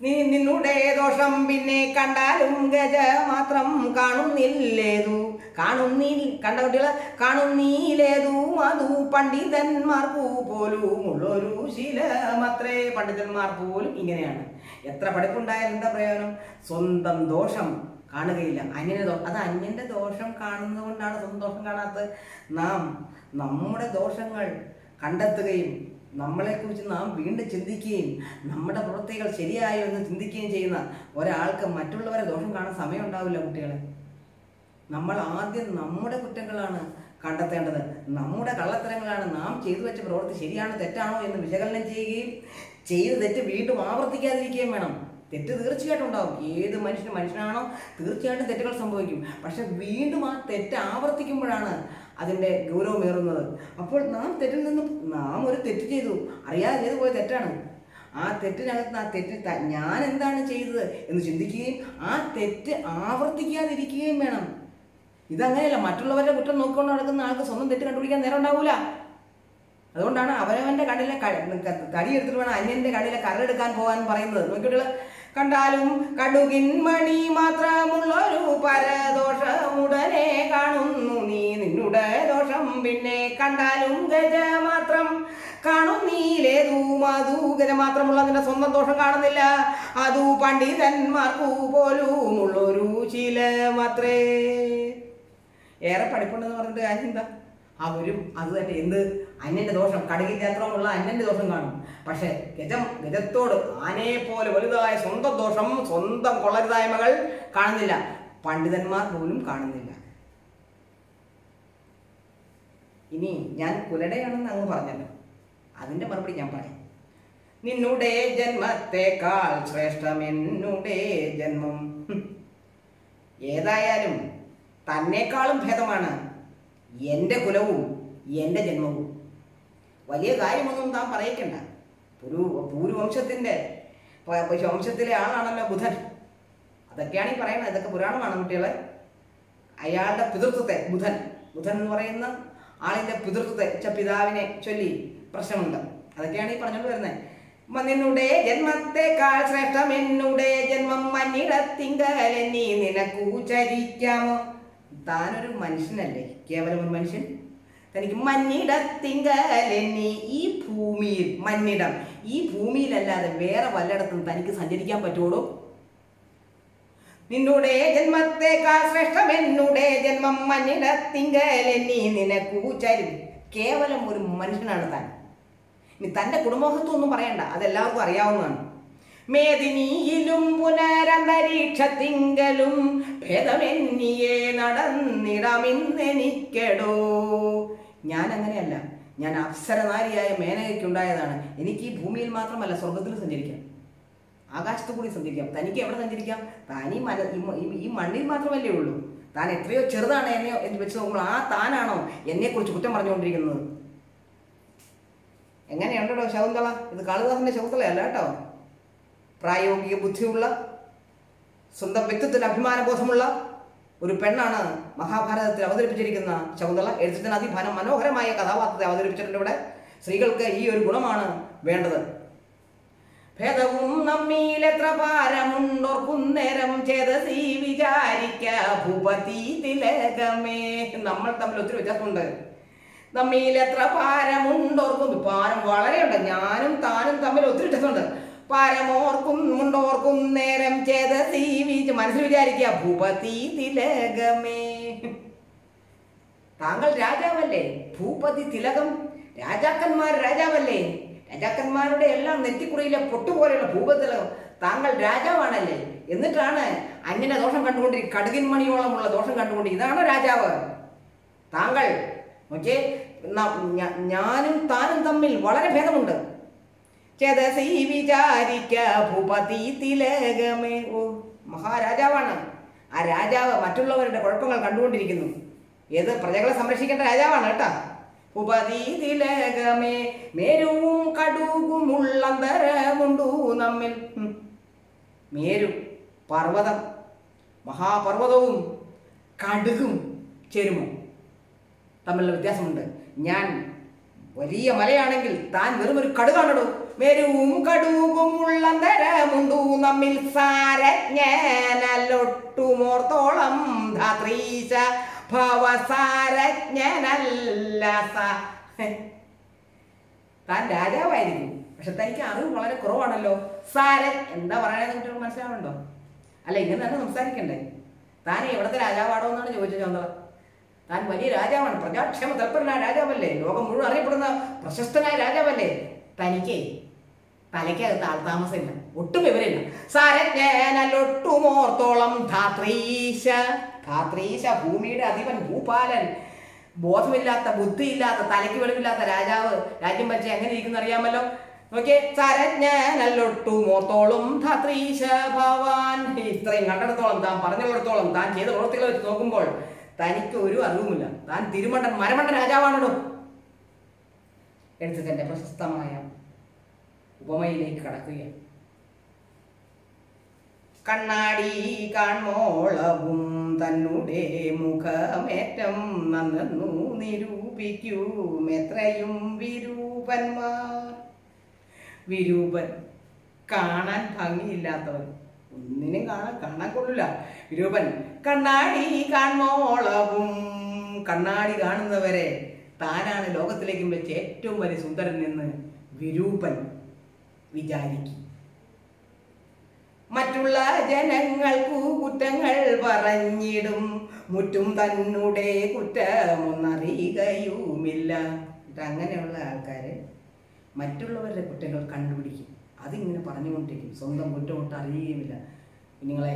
നീ നിന്നുടെ ദോഷം പിന്നെ കണ്ടാലും ഗജ മാത്രം കാണുന്നില്ലേതു കാണുന്നിൽ കണ്ട കുട്ടികളെ കാണുന്നില്ലേതു അതു പണ്ഡിതന്മാർക്കു പോലും ഉള്ളൊരു ശീലമത്രേ പണ്ഡിതന്മാർ പോലും ഇങ്ങനെയാണ് എത്ര പഠിപ്പുണ്ടായാലും എന്താ പ്രയോജനം സ്വന്തം ദോഷം കാണുകയില്ല അന്യന്റെ ദോ അത് അന്യന്റെ ദോഷം കാണുന്നത് കൊണ്ടാണ് സ്വന്തം ദോഷം കാണാത്തത് നാം നമ്മുടെ ദോഷങ്ങൾ കണ്ടെത്തുകയും നമ്മളെക്കുറിച്ച് നാം വീണ്ടും ചിന്തിക്കുകയും നമ്മുടെ പ്രവൃത്തികൾ ശരിയായോ എന്ന് ചിന്തിക്കുകയും ചെയ്യുന്ന ഒരാൾക്ക് മറ്റുള്ളവരെ ദോഷം കാണാൻ സമയം ഉണ്ടാവില്ല കുട്ടികളെ നമ്മൾ ആദ്യം നമ്മുടെ കുറ്റങ്ങളാണ് കണ്ടെത്തേണ്ടത് നമ്മുടെ കള്ളത്തരങ്ങളാണ് നാം ചെയ്തു വെച്ച പ്രവൃത്തി ശരിയാണോ തെറ്റാണോ എന്ന് വിശകലനം ചെയ്യുകയും ചെയ്ത് തെറ്റ് വീണ്ടും ആവർത്തിക്കാതിരിക്കുകയും വേണം തെറ്റ് തീർച്ചയായിട്ടും ഉണ്ടാവും ഏത് മനുഷ്യന് മനുഷ്യനാണോ തീർച്ചയായിട്ടും തെറ്റുകൾ സംഭവിക്കും പക്ഷെ വീണ്ടും ആ തെറ്റ് ആവർത്തിക്കുമ്പോഴാണ് അതിൻ്റെ ഗൗരവമേറുന്നത് അപ്പോൾ നാം തെറ്റിൽ നിന്നും നാം ഒരു തെറ്റ് ചെയ്തു അറിയാതെ ചെയ്തു പോയ തെറ്റാണ് ആ തെറ്റിനകത്ത് ആ തെറ്റ് ത- ഞാൻ എന്താണ് ചെയ്തത് എന്ന് ചിന്തിക്കുകയും ആ തെറ്റ് ആവർത്തിക്കാതിരിക്കുകയും വേണം ഇതങ്ങനെയല്ല മറ്റുള്ളവരുടെ കുറ്റം നോക്കിക്കൊണ്ട് നടക്കുന്ന ആൾക്ക് സ്വന്തം തെറ്റ് കണ്ടുപിടിക്കാൻ നേരം ഉണ്ടാവൂല അതുകൊണ്ടാണ് അവനവന്റെ കണ്ണിലെ ക- ക- തടി എടുത്തിട്ട് വേണം അന്യന്റെ കണ്ണിലെ കരടെടുക്കാൻ പോകാൻ പറയുന്നത് നോക്കിയിട്ടുള്ള കണ്ടാലും കടുകിൻ മണി മാത്രമുള്ളൊരു പരദോഷമുടനെ കാണുന്നു നീ നിന്നുടെ ദോഷം പിന്നെ കണ്ടാലും ഗജ മാത്രം കാണുന്നീലേതു മധു ഗജ മാത്രമുള്ള നിന്റെ സ്വന്തം ദോഷം കാണുന്നില്ല അതു പണ്ഡിതന്മാർക്കു പോലും ഉള്ളൊരു ശീലമത്രേ ഏറെ പഠിപ്പുണ്ടെന്ന് പറഞ്ഞിട്ട് കാര്യം എന്താ അവരും അത് തന്നെ എന്ത് അന്യന്റെ ദോഷം കടകിന്റെ അത്രമുള്ള അന്യന്റെ ദോഷം കാണും പക്ഷെ ഗജം ഗജത്തോട് ആനയെ പോലെ വലുതായ സ്വന്തം ദോഷം സ്വന്തം കൊള്ളരുതായ്മകൾ കാണുന്നില്ല പണ്ഡിതന്മാർ പോലും കാണുന്നില്ല ഇനി ഞാൻ കുലടയാണെന്ന് അങ്ങ് പറഞ്ഞല്ലോ അതിന്റെ മറുപടി ഞാൻ പറയാം നിന്നുടെ ജന്മത്തെക്കാൾ ശ്രേഷ്ഠം എന്നുടെ ജന്മം ഹും. ഏതായാലും തന്നെക്കാളും ഭേദമാണ് എൻ്റെ കുലവും എൻ്റെ ജന്മവും വലിയ കാര്യമൊന്നും താൻ പറയിക്കണ്ട പുരു പൂരുവംശത്തിൻ്റെ പ- പ- വംശത്തിലെ ആളാണല്ലോ ബുധൻ അതൊക്കെയാണ് ഈ പറയുന്നത് ഇതൊക്കെ പുരാണമാണ് കുട്ടികളെ അയാളുടെ പിതൃത്വത്തെ ബുധൻ ബുധൻ എന്ന് പറയുന്ന ആളിന്റെ പിതൃത്വത്തെ വെച്ച പിതാവിനെ ചൊല്ലി പ്രശ്നമുണ്ട് അതൊക്കെയാണ് ഈ പറഞ്ഞുകൊണ്ട് വരുന്നത് നിന്നുടെ ജന്മത്തെക്കാൾ ശ്രേഷ്ഠം എന്നുടെ ജന്മം മഞ്ഞിടത്തിങ്കലെന്നീ നിനക്കു ചരിക്കാമോ താനൊരു മനുഷ്യനല്ലേ കേവലം ഒരു മനുഷ്യൻ തനിക്ക് മഞ്ഞിടത്തിങ്കലെന്നീ ഈ ഭൂമിയിൽ മഞ്ഞിടം ഈ ഭൂമിയിലല്ലാതെ വേറെ വല്ലയിടത്തും തനിക്ക് സഞ്ചരിക്കാൻ പറ്റുള്ളൂ നിന്നുടെ ജന്മത്തെക്കാൾ ശ്രേഷ്ഠം എന്നുടെ ജന്മം മഞ്ഞിടത്തിങ്കലെന്നീ നിനക്കു ചരി കേവലം ഒരു മനുഷ്യനാണ് താൻ ഇനി തന്റെ കുടുംബത്വം ഒന്നും പറയണ്ട അതെല്ലാവർക്കും അറിയാവുന്നതാണ് മേദിനിയിലും പുനരന്തരീക്ഷത്തിങ്കലും ഭേദമെന്നിയെ നടന്നിടമിന്നെനിക്കെടോ ഞാൻ അങ്ങനെയല്ല ഞാൻ അപ്സരനാരിയായ മേനകയ്ക്കുണ്ടായതാണ് എനിക്ക് ഈ ഭൂമിയിൽ മാത്രമല്ല സ്വർഗത്തിൽ സഞ്ചരിക്കാം ആകാശത്ത് കൂടി സഞ്ചരിക്കാം തനിക്ക് എവിടെ സഞ്ചരിക്കാം താൻ ഈ മന ഈ മ- ഈ- ഈ മണ്ണിൽ മാത്രമല്ലേ ഉള്ളൂ താൻ എത്രയോ ചെറുതാണ് എന്നെ എന്ന് വെച്ച് നോക്കുമ്പോൾ ആ താനാണോ എന്നെക്കുറിച്ച് കുറ്റം പറഞ്ഞുകൊണ്ടിരിക്കുന്നത് എങ്ങനെയുണ്ടോ ശകുന്തള ഇത് കാളിദാസന്റെ ശകുന്തളയല്ല കേട്ടോ പ്രായോഗിക ബുദ്ധിയുള്ള സ്വന്തം വ്യക്തിത്വത്തിന് അഭിമാനബോധമുള്ള ഒരു പെണ്ണാണ് മഹാഭാരതത്തിൽ അവതരിപ്പിച്ചിരിക്കുന്ന ശകുന്തള എഴുത്തച്ഛൻ അതിഭന മനോഹരമായ കഥാപാത്രത്തെ അവതരിപ്പിച്ചിട്ടുണ്ട് ഇവിടെ സ്ത്രീകൾക്ക് ഈ ഒരു ഗുണമാണ് വേണ്ടത് ഭേദവും നമ്മിലെത്ര ഭാരമുണ്ടോർക്കുന്നേരം ചേതസി വിചാരിക്ക ഭൂപതി തിലകമേ നമ്മൾ തമ്മിൽ ഒത്തിരി വ്യത്യാസമുണ്ട് നമ്മിൽ എത്ര ഭാരമുണ്ടോർക്കും ഭാരം വളരെയുണ്ട് ഞാനും താനും തമ്മിൽ ഒത്തിരി വ്യത്യാസമുണ്ട് പാരമോർക്കും മുണ്ടോർക്കും നേരം ചേതസി വിച മനസ്സിൽ വിചാരിക്കുക ഭൂപതി തിലകമേ താങ്കൾ രാജാവല്ലേ ഭൂപതി തിലകം രാജാക്കന്മാർ രാജാവല്ലേ രാജാക്കന്മാരുടെ എല്ലാം നെറ്റിക്കുറിയിലെ പൊട്ടുപോലെയുള്ള ഭൂപതിലകം താങ്കൾ രാജാവാണല്ലേ എന്നിട്ടാണ് അന്യനെ ദോഷം കണ്ടുകൊണ്ട് കടുകിൻ മണിയോളമുള്ള ദോഷം കണ്ടുകൊണ്ട് ഇതാണോ രാജാവ് താങ്കൾ ഓക്കെ ഞാനും താനും തമ്മിൽ വളരെ ഭേദമുണ്ട് ചേതസി വിചാരിക്ക ഭൂപതി തിലകമേ ഓ മഹാരാജാവാണ് ആ രാജാവ് മറ്റുള്ളവരുടെ കുഴപ്പങ്ങൾ കണ്ടുകൊണ്ടിരിക്കുന്നു ഏത് പ്രജകളെ സംരക്ഷിക്കേണ്ട രാജാവാണ് കേട്ടാ ഭൂപതി തിലകമേ മേരുവും കടുകുമുള്ളന്തരമുണ്ടു നമ്മിൽ ഉം. മേരു പർവ്വതം മഹാപർവ്വതവും കടുകും ചേരുമോ തമ്മിലുള്ള വ്യത്യാസമുണ്ട് ഞാൻ വലിയ മലയാണെങ്കിൽ താൻ വെറും ഒരു കടുകാണോ മെരുവും കടുകും ഉള്ളന്തരമുണ്ടു നമ്മിൽ സാരജ്ഞനല്ലൊട്ടുമോർത്തോളം ധാത്രീശ ഭവസാരജ്ഞനല്ല സ- താൻ രാജാവായിരിക്കും പക്ഷെ തനിക്ക് അറിവ് വളരെ കുറവാണല്ലോ സാരൻ എന്താ പറയണെന്ന് കുട്ടികൾ മനസ്സിലാവുന്നുണ്ടോ അല്ല ഇങ്ങനെ തന്നെ സംസാരിക്കണ്ടേ താൻ എവിടത്തെ രാജാവാണോ എന്നാണ് ചോദിച്ചത് ചന്ദ്ര താൻ വലിയ രാജാവാണ് പ്രജാക്ഷേമ തൽപരനായ രാജാവല്ലേ ലോകം മുഴുവൻ അറിയപ്പെടുന്ന പ്രശസ്തനായ രാജാവല്ലേ തനിക്ക് തലയ്ക്കകത്ത് ആൾതാമസമില്ല ഒട്ടും വിവരമില്ല സാരജ്ഞനല്ലൊട്ടുമോർത്തോളം ധാത്രീശ ധാത്രീശ ഭൂമിയുടെ അധിപൻ ഭൂപാലൻ ബോധമില്ലാത്ത ബുദ്ധിയില്ലാത്ത തലയ്ക്ക് വെളിവില്ലാത്ത രാജാവ് രാജ്യം ഭരിച്ച എങ്ങനെ ഇരിക്കുന്ന അറിയാമല്ലോ ഓക്കെ സരജ്ഞനല്ലൊട്ടുമോർത്തോളം ധാത്രീശ ഭവാൻ ഇത്രയും കണ്ടിടത്തോളം താൻ പറഞ്ഞിടത്തോളം താൻ ചെയ്ത പ്രവൃത്തികളെ വെച്ച് നോക്കുമ്പോൾ തനിക്ക് ഒരു അറിവുമില്ല താൻ തിരുമണ്ടൻ മരമണ്ടൻ രാജാവാണല്ലോ എഴുത്തുകന്റെ പ്രശസ്തമായ ഉപമയിലേക്ക് കടക്കുകയാണ് കണ്ണാടി കാൺമോളവും തന്നുടെ മുഖമേറ്റം നന്നു നിരൂപിക്കും എത്രയും വിരൂപന്മാർ വിരൂപൻ കാണാൻ ഭംഗിയില്ലാത്തവൻ ഒന്നിനും കാണാൻ കാണാൻ കൊള്ളില്ല വിരൂപൻ കണ്ണാടി കാൺമോളവും കണ്ണാടി കാണുന്നവരെ താനാണ് ലോകത്തിലേക്കും വെച്ച് ഏറ്റവും വലിയ സുന്ദരൻ എന്ന് വിരൂപൻ വിചാരിക്കും മറ്റുള്ള ജനങ്ങൾക്കു കുറ്റങ്ങൾ പറഞ്ഞിടും മുറ്റും തന്നെ കുറ്റമൊന്നറിയുകയുമില്ല എന്നിട്ട് അങ്ങനെയുള്ള ആൾക്കാര് മറ്റുള്ളവരുടെ കുറ്റങ്ങൾ കണ്ടുപിടിക്കും അതിങ്ങനെ പറഞ്ഞുകൊണ്ടിരിക്കും സ്വന്തം കുറ്റമൊട്ട് അറിയുകയുമില്ല നിങ്ങളെ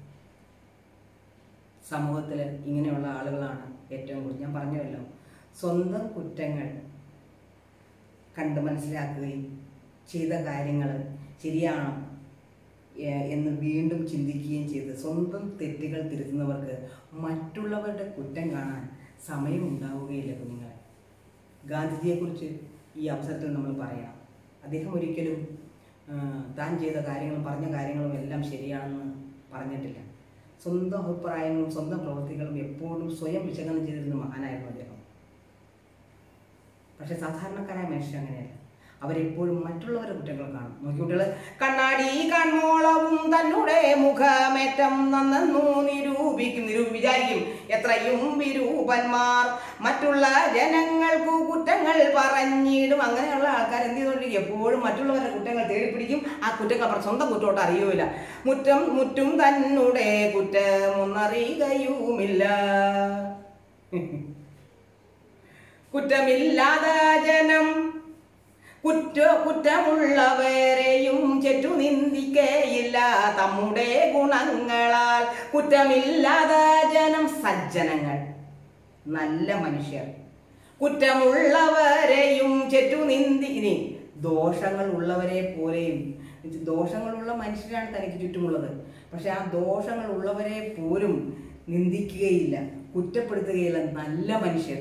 സമൂഹത്തിൽ ഇങ്ങനെയുള്ള ആളുകളാണ് ഏറ്റവും കൂടുതൽ ഞാൻ പറഞ്ഞുവല്ലോ സ്വന്തം കുറ്റങ്ങൾ കണ്ട് മനസ്സിലാക്കുകയും ചെയ്ത കാര്യങ്ങൾ ശരിയാണോ ഏഹ് എന്ന് വീണ്ടും ചിന്തിക്കുകയും ചെയ്ത് സ്വന്തം തെറ്റുകൾ തിരുത്തുന്നവർക്ക് മറ്റുള്ളവരുടെ കുറ്റം കാണാൻ സമയം ഉണ്ടാവുകയില്ല കുഞ്ഞുങ്ങളെ ഗാന്ധിജിയെക്കുറിച്ച് ഈ അവസരത്തിൽ നമ്മൾ പറയണം അദ്ദേഹം ഒരിക്കലും ആ, താൻ ചെയ്ത കാര്യങ്ങളും പറഞ്ഞ കാര്യങ്ങളും എല്ലാം ശരിയാണെന്ന് പറഞ്ഞിട്ടില്ല സ്വന്തം അഭിപ്രായങ്ങളും സ്വന്തം പ്രവൃത്തികളും എപ്പോഴും സ്വയം വിശകലനം ചെയ്തിരുന്ന മഹാനായിരുന്നു അദ്ദേഹം പക്ഷെ സാധാരണക്കാരായ മനുഷ്യർ അങ്ങനെയല്ല അവരെപ്പോഴും മറ്റുള്ളവരുടെ കുറ്റങ്ങൾ കാണും നോക്കി കുട്ടികള് കണ്ണാടി കൺമോളവും തന്നെ മുഖമേറ്റം നന്നു നിരൂപിക്കും നിരൂ വിചാരിക്കും എത്രയും വിരൂപന്മാർ മറ്റുള്ള ജനങ്ങൾക്കു കുറ്റങ്ങൾ പറഞ്ഞിടും അങ്ങനെയുള്ള ആൾക്കാർ എന്ത് ചെയ്തുകൊണ്ടിരിക്കും എപ്പോഴും മറ്റുള്ളവരുടെ കുറ്റങ്ങൾ തേടിപ്പിടിക്കും ആ കുറ്റങ്ങൾ അവർ സ്വന്തം കുറ്റമോട്ട് അറിയൂല മുറ്റം മുറ്റും തന്നെ കുറ്റമൊന്നറിയുകയുമില്ല കുറ്റമില്ലാത ജനം കുറ്റ കുറ്റമുള്ളവരെയും ചെറ്റു നിന്ദിക്കയില്ല തമ്മുടെ ഗുണങ്ങളാൽ കുറ്റമില്ലാത ജനം സജ്ജനങ്ങൾ നല്ല മനുഷ്യർ കുറ്റമുള്ളവരെയും ചെറ്റു നിന്ദി ഇനി ദോഷങ്ങൾ ഉള്ളവരെ പോലെയും ദോഷങ്ങളുള്ള മനുഷ്യരാണ് തനിക്ക് ചുറ്റുമുള്ളത് പക്ഷെ ആ ദോഷങ്ങൾ ഉള്ളവരെ പോലും നിന്ദിക്കുകയില്ല കുറ്റപ്പെടുത്തുകയില്ല നല്ല മനുഷ്യർ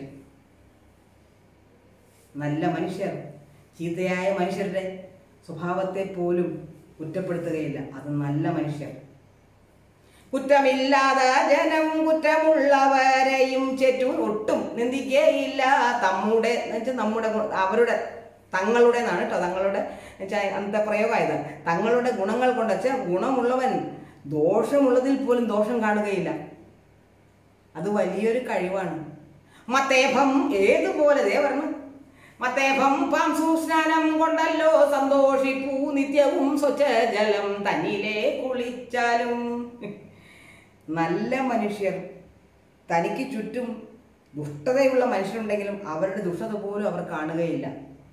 നല്ല മനുഷ്യർ ചീത്തയായ മനുഷ്യരുടെ സ്വഭാവത്തെ പോലും കുറ്റപ്പെടുത്തുകയില്ല അത് നല്ല മനുഷ്യർ കുറ്റമില്ലാത ജനം കുറ്റമുള്ളവരെയും ചെറ്റു ഒട്ടും നിന്ദിക്കുകയില്ല തമ്മുടെ എന്നുവെച്ചാൽ നമ്മുടെ ഗു- അവരുടെ തങ്ങളുടെ എന്നാണ് കേട്ടോ തങ്ങളുടെ എന്നുവെച്ചാൽ അന്നത്തെ പ്രയോഗമായത് തങ്ങളുടെ ഗുണങ്ങൾ കൊണ്ട് വെച്ചാൽ ഗുണമുള്ളവൻ ദോഷമുള്ളതിൽ പോലും ദോഷം കാണുകയില്ല അത് വലിയൊരു കഴിവാണ് മത്തേഭം ഏതുപോലെ ദേ പറഞ്ഞു മത്തേഭം പാംസു സ്നാനം കൊണ്ടല്ലോ സന്തോഷിപ്പൂ നിത്യവും സ്വച്ഛ ജലം തന്നിലെ കുളിച്ചാലും നല്ല മനുഷ്യർ തനിക്ക് ചുറ്റും ദുഷ്ടതയുള്ള മനുഷ്യരുണ്ടെങ്കിലും അവരുടെ ദുഷ്ടത പോലും അവർ കാണുകയില്ല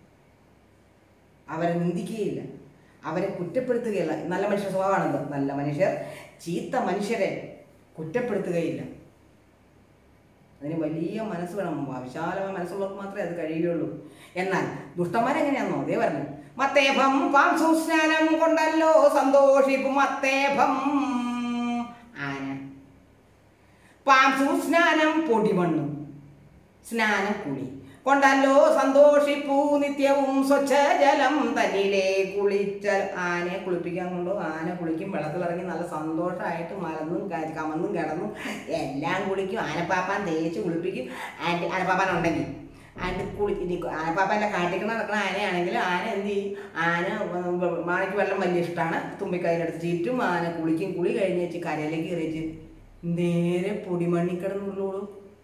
അവരെ നിന്ദിക്കുകയില്ല അവരെ കുറ്റപ്പെടുത്തുകയില്ല നല്ല മനുഷ്യ സ്വഭാവമാണത് നല്ല മനുഷ്യർ ചീത്ത മനുഷ്യരെ കുറ്റപ്പെടുത്തുകയില്ല അതിന് വലിയ മനസ്സ് വേണം വിശാലമായ മനസ്സുള്ളവർക്ക് മാത്രമേ അത് കഴിയുകയുള്ളൂ എന്നാൽ ദുഷ്ടന്മാരെങ്ങനെയാണെന്നോ അതേ പറഞ്ഞു മത്തേഭം പാംസു സ്നാനം കൊണ്ടല്ലോ സന്തോഷിപ്പും മത്തേഭം ആന പാംസു സ്നാനം പൊടിമണ്ണും സ്നാനം കുളി കൊണ്ടല്ലോ സന്തോഷിപ്പൂ നിത്യവും സ്വച്ഛ ജലം തന്നിലെ കുളിച്ചാൽ ആനയെ കുളിപ്പിക്കാൻ കൊണ്ടു ആന കുളിക്കും വെള്ളത്തിലിറങ്ങി നല്ല സന്തോഷമായിട്ട് മലന്നും ക- കമന്നും കിടന്നും എല്ലാം കുളിക്കും ആനപ്പാപ്പാൻ തേച്ച് കുളിപ്പിക്കും ആൻറ്റി ആനപ്പാപ്പാൻ ഉണ്ടെങ്കിൽ ആൻഡ് കുളി ഇനി ആനപ്പാപ്പൻ്റെ കാട്ടിക്കണ നടക്കുന്ന ആനയാണെങ്കിൽ ആന എന്ത് ചെയ്യും ആന മാണയ്ക്ക് വെള്ളം വലിയ ഇഷ്ടമാണ് തുമ്പിക്കൈയിലെടുത്ത് ചീറ്റും ആന കുളിക്കും കുളി കഴിഞ്ഞ് വെച്ച് കരയിലേക്ക് കയറി വെച്ച് നേരെ പൊടിമണ്ണി കിടന്നുള്ളൂ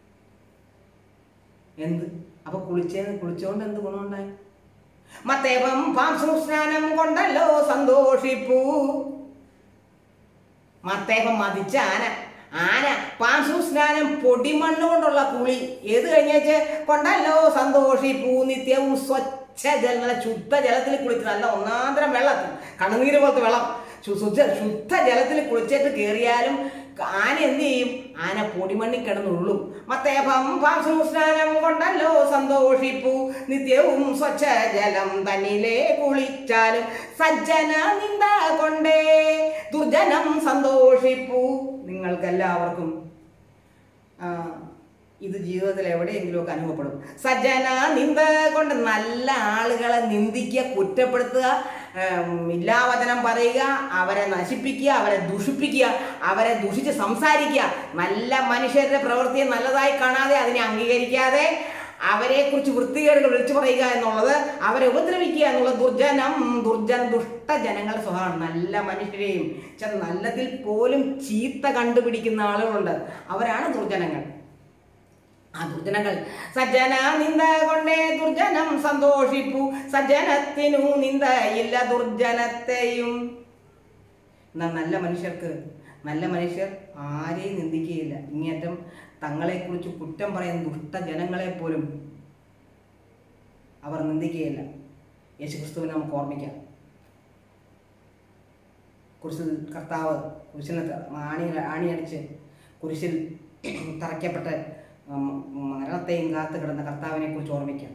എന്ത് അപ്പൊ കുളിച്ചേ കുളിച്ചോണ്ട് എന്ത് ഗുണമുണ്ടായി മത്തേപം പാംസു സ്നാനം കൊണ്ടല്ലോ സന്തോഷിപ്പൂ മത്തേപം മതിച്ച ആന ആന പാംസു സ്നാനം പൊടിമണ്ണ് കൊണ്ടുള്ള കുളി ഏത് കഴിഞ്ഞേച്ച് കൊണ്ടല്ലോ സന്തോഷിപ്പൂ നിത്യവും സ്വച്ഛ ജല നല്ല ശുദ്ധ ജലത്തിൽ കുളിച്ച് നല്ല ഒന്നാന്തരം വെള്ളത്തിൽ കണ്ണുനീര് പോലത്തെ വെള്ളം ശു- ശുദ്ധ ശുദ്ധ ജലത്തിൽ കുളിച്ചിട്ട് കയറിയാലും ആന എന്ത് ചെയ്യും ആന പൊടിമണ്ണി കിടന്നുള്ളും മത്തേപം പാംസു സ്നാനം കൊണ്ടല്ലോ സന്തോഷിപ്പൂ നിത്യവും സ്വച്ഛ ജലം തന്നിലെ കുളിച്ചാലും സജ്ജന നിന്ദ കൊണ്ടേ ദുർജനം സന്തോഷിപ്പൂ നിങ്ങൾക്കെല്ലാവർക്കും ആ, ഇത് ജീവിതത്തിൽ എവിടെയെങ്കിലുമൊക്കെ അനുഭവപ്പെടും സജ്ജന നിന്ദ കൊണ്ട് നല്ല ആളുകളെ നിന്ദിക്കുക കുറ്റപ്പെടുത്തുക ഉം, ഇല്ലാവചനം പറയുക അവരെ നശിപ്പിക്കുക അവരെ ദുഷിപ്പിക്കുക അവരെ ദുഷിച്ച് സംസാരിക്കുക നല്ല മനുഷ്യരുടെ പ്രവൃത്തിയെ നല്ലതായി കാണാതെ അതിനെ അംഗീകരിക്കാതെ അവരെ കുറിച്ച് വൃത്തികേടുകൾ വിളിച്ചു പറയുക എന്നുള്ളത് അവരെ ഉപദ്രവിക്കുക എന്നുള്ളത് ദുർജനം ദുർജന ദുഷ്ട ജനങ്ങളുടെ സ്വഭാവമാണ് നല്ല മനുഷ്യരെയും ചില നല്ലതിൽ പോലും ചീത്ത കണ്ടുപിടിക്കുന്ന ആളുകളുണ്ട് അവരാണ് ദുർജനങ്ങൾ ആ ദുർജനങ്ങൾ സജ്ജന നിന്ദ കൊണ്ടേ ദുർജനം സന്തോഷിപ്പു സജ്ജനത്തിനു നിന്ദയില്ല ദുർജനത്തെയും എന്നാൽ നല്ല മനുഷ്യർക്ക് നല്ല മനുഷ്യർ ആരെയും നിന്ദിക്കുകയില്ല ഇങ്ങേറ്റം തങ്ങളെക്കുറിച്ച് കുറ്റം പറയുന്ന ദുഷ്ട ജനങ്ങളെ പോലും അവർ നിന്ദിക്കുകയില്ല യേശുക്രിസ്തുവിനെ നമുക്ക് ഓർമ്മിക്കാം കുരിശിൽ കർത്താവ് കുരിശിനെ ത- ആണി ആണിയടിച്ച് കുരിശിൽ തറയ്ക്കപ്പെട്ട് ഉം, മരണത്തെയും കാത്തു കിടന്ന കർത്താവിനെ കുറിച്ച് ഓർമ്മിക്കാം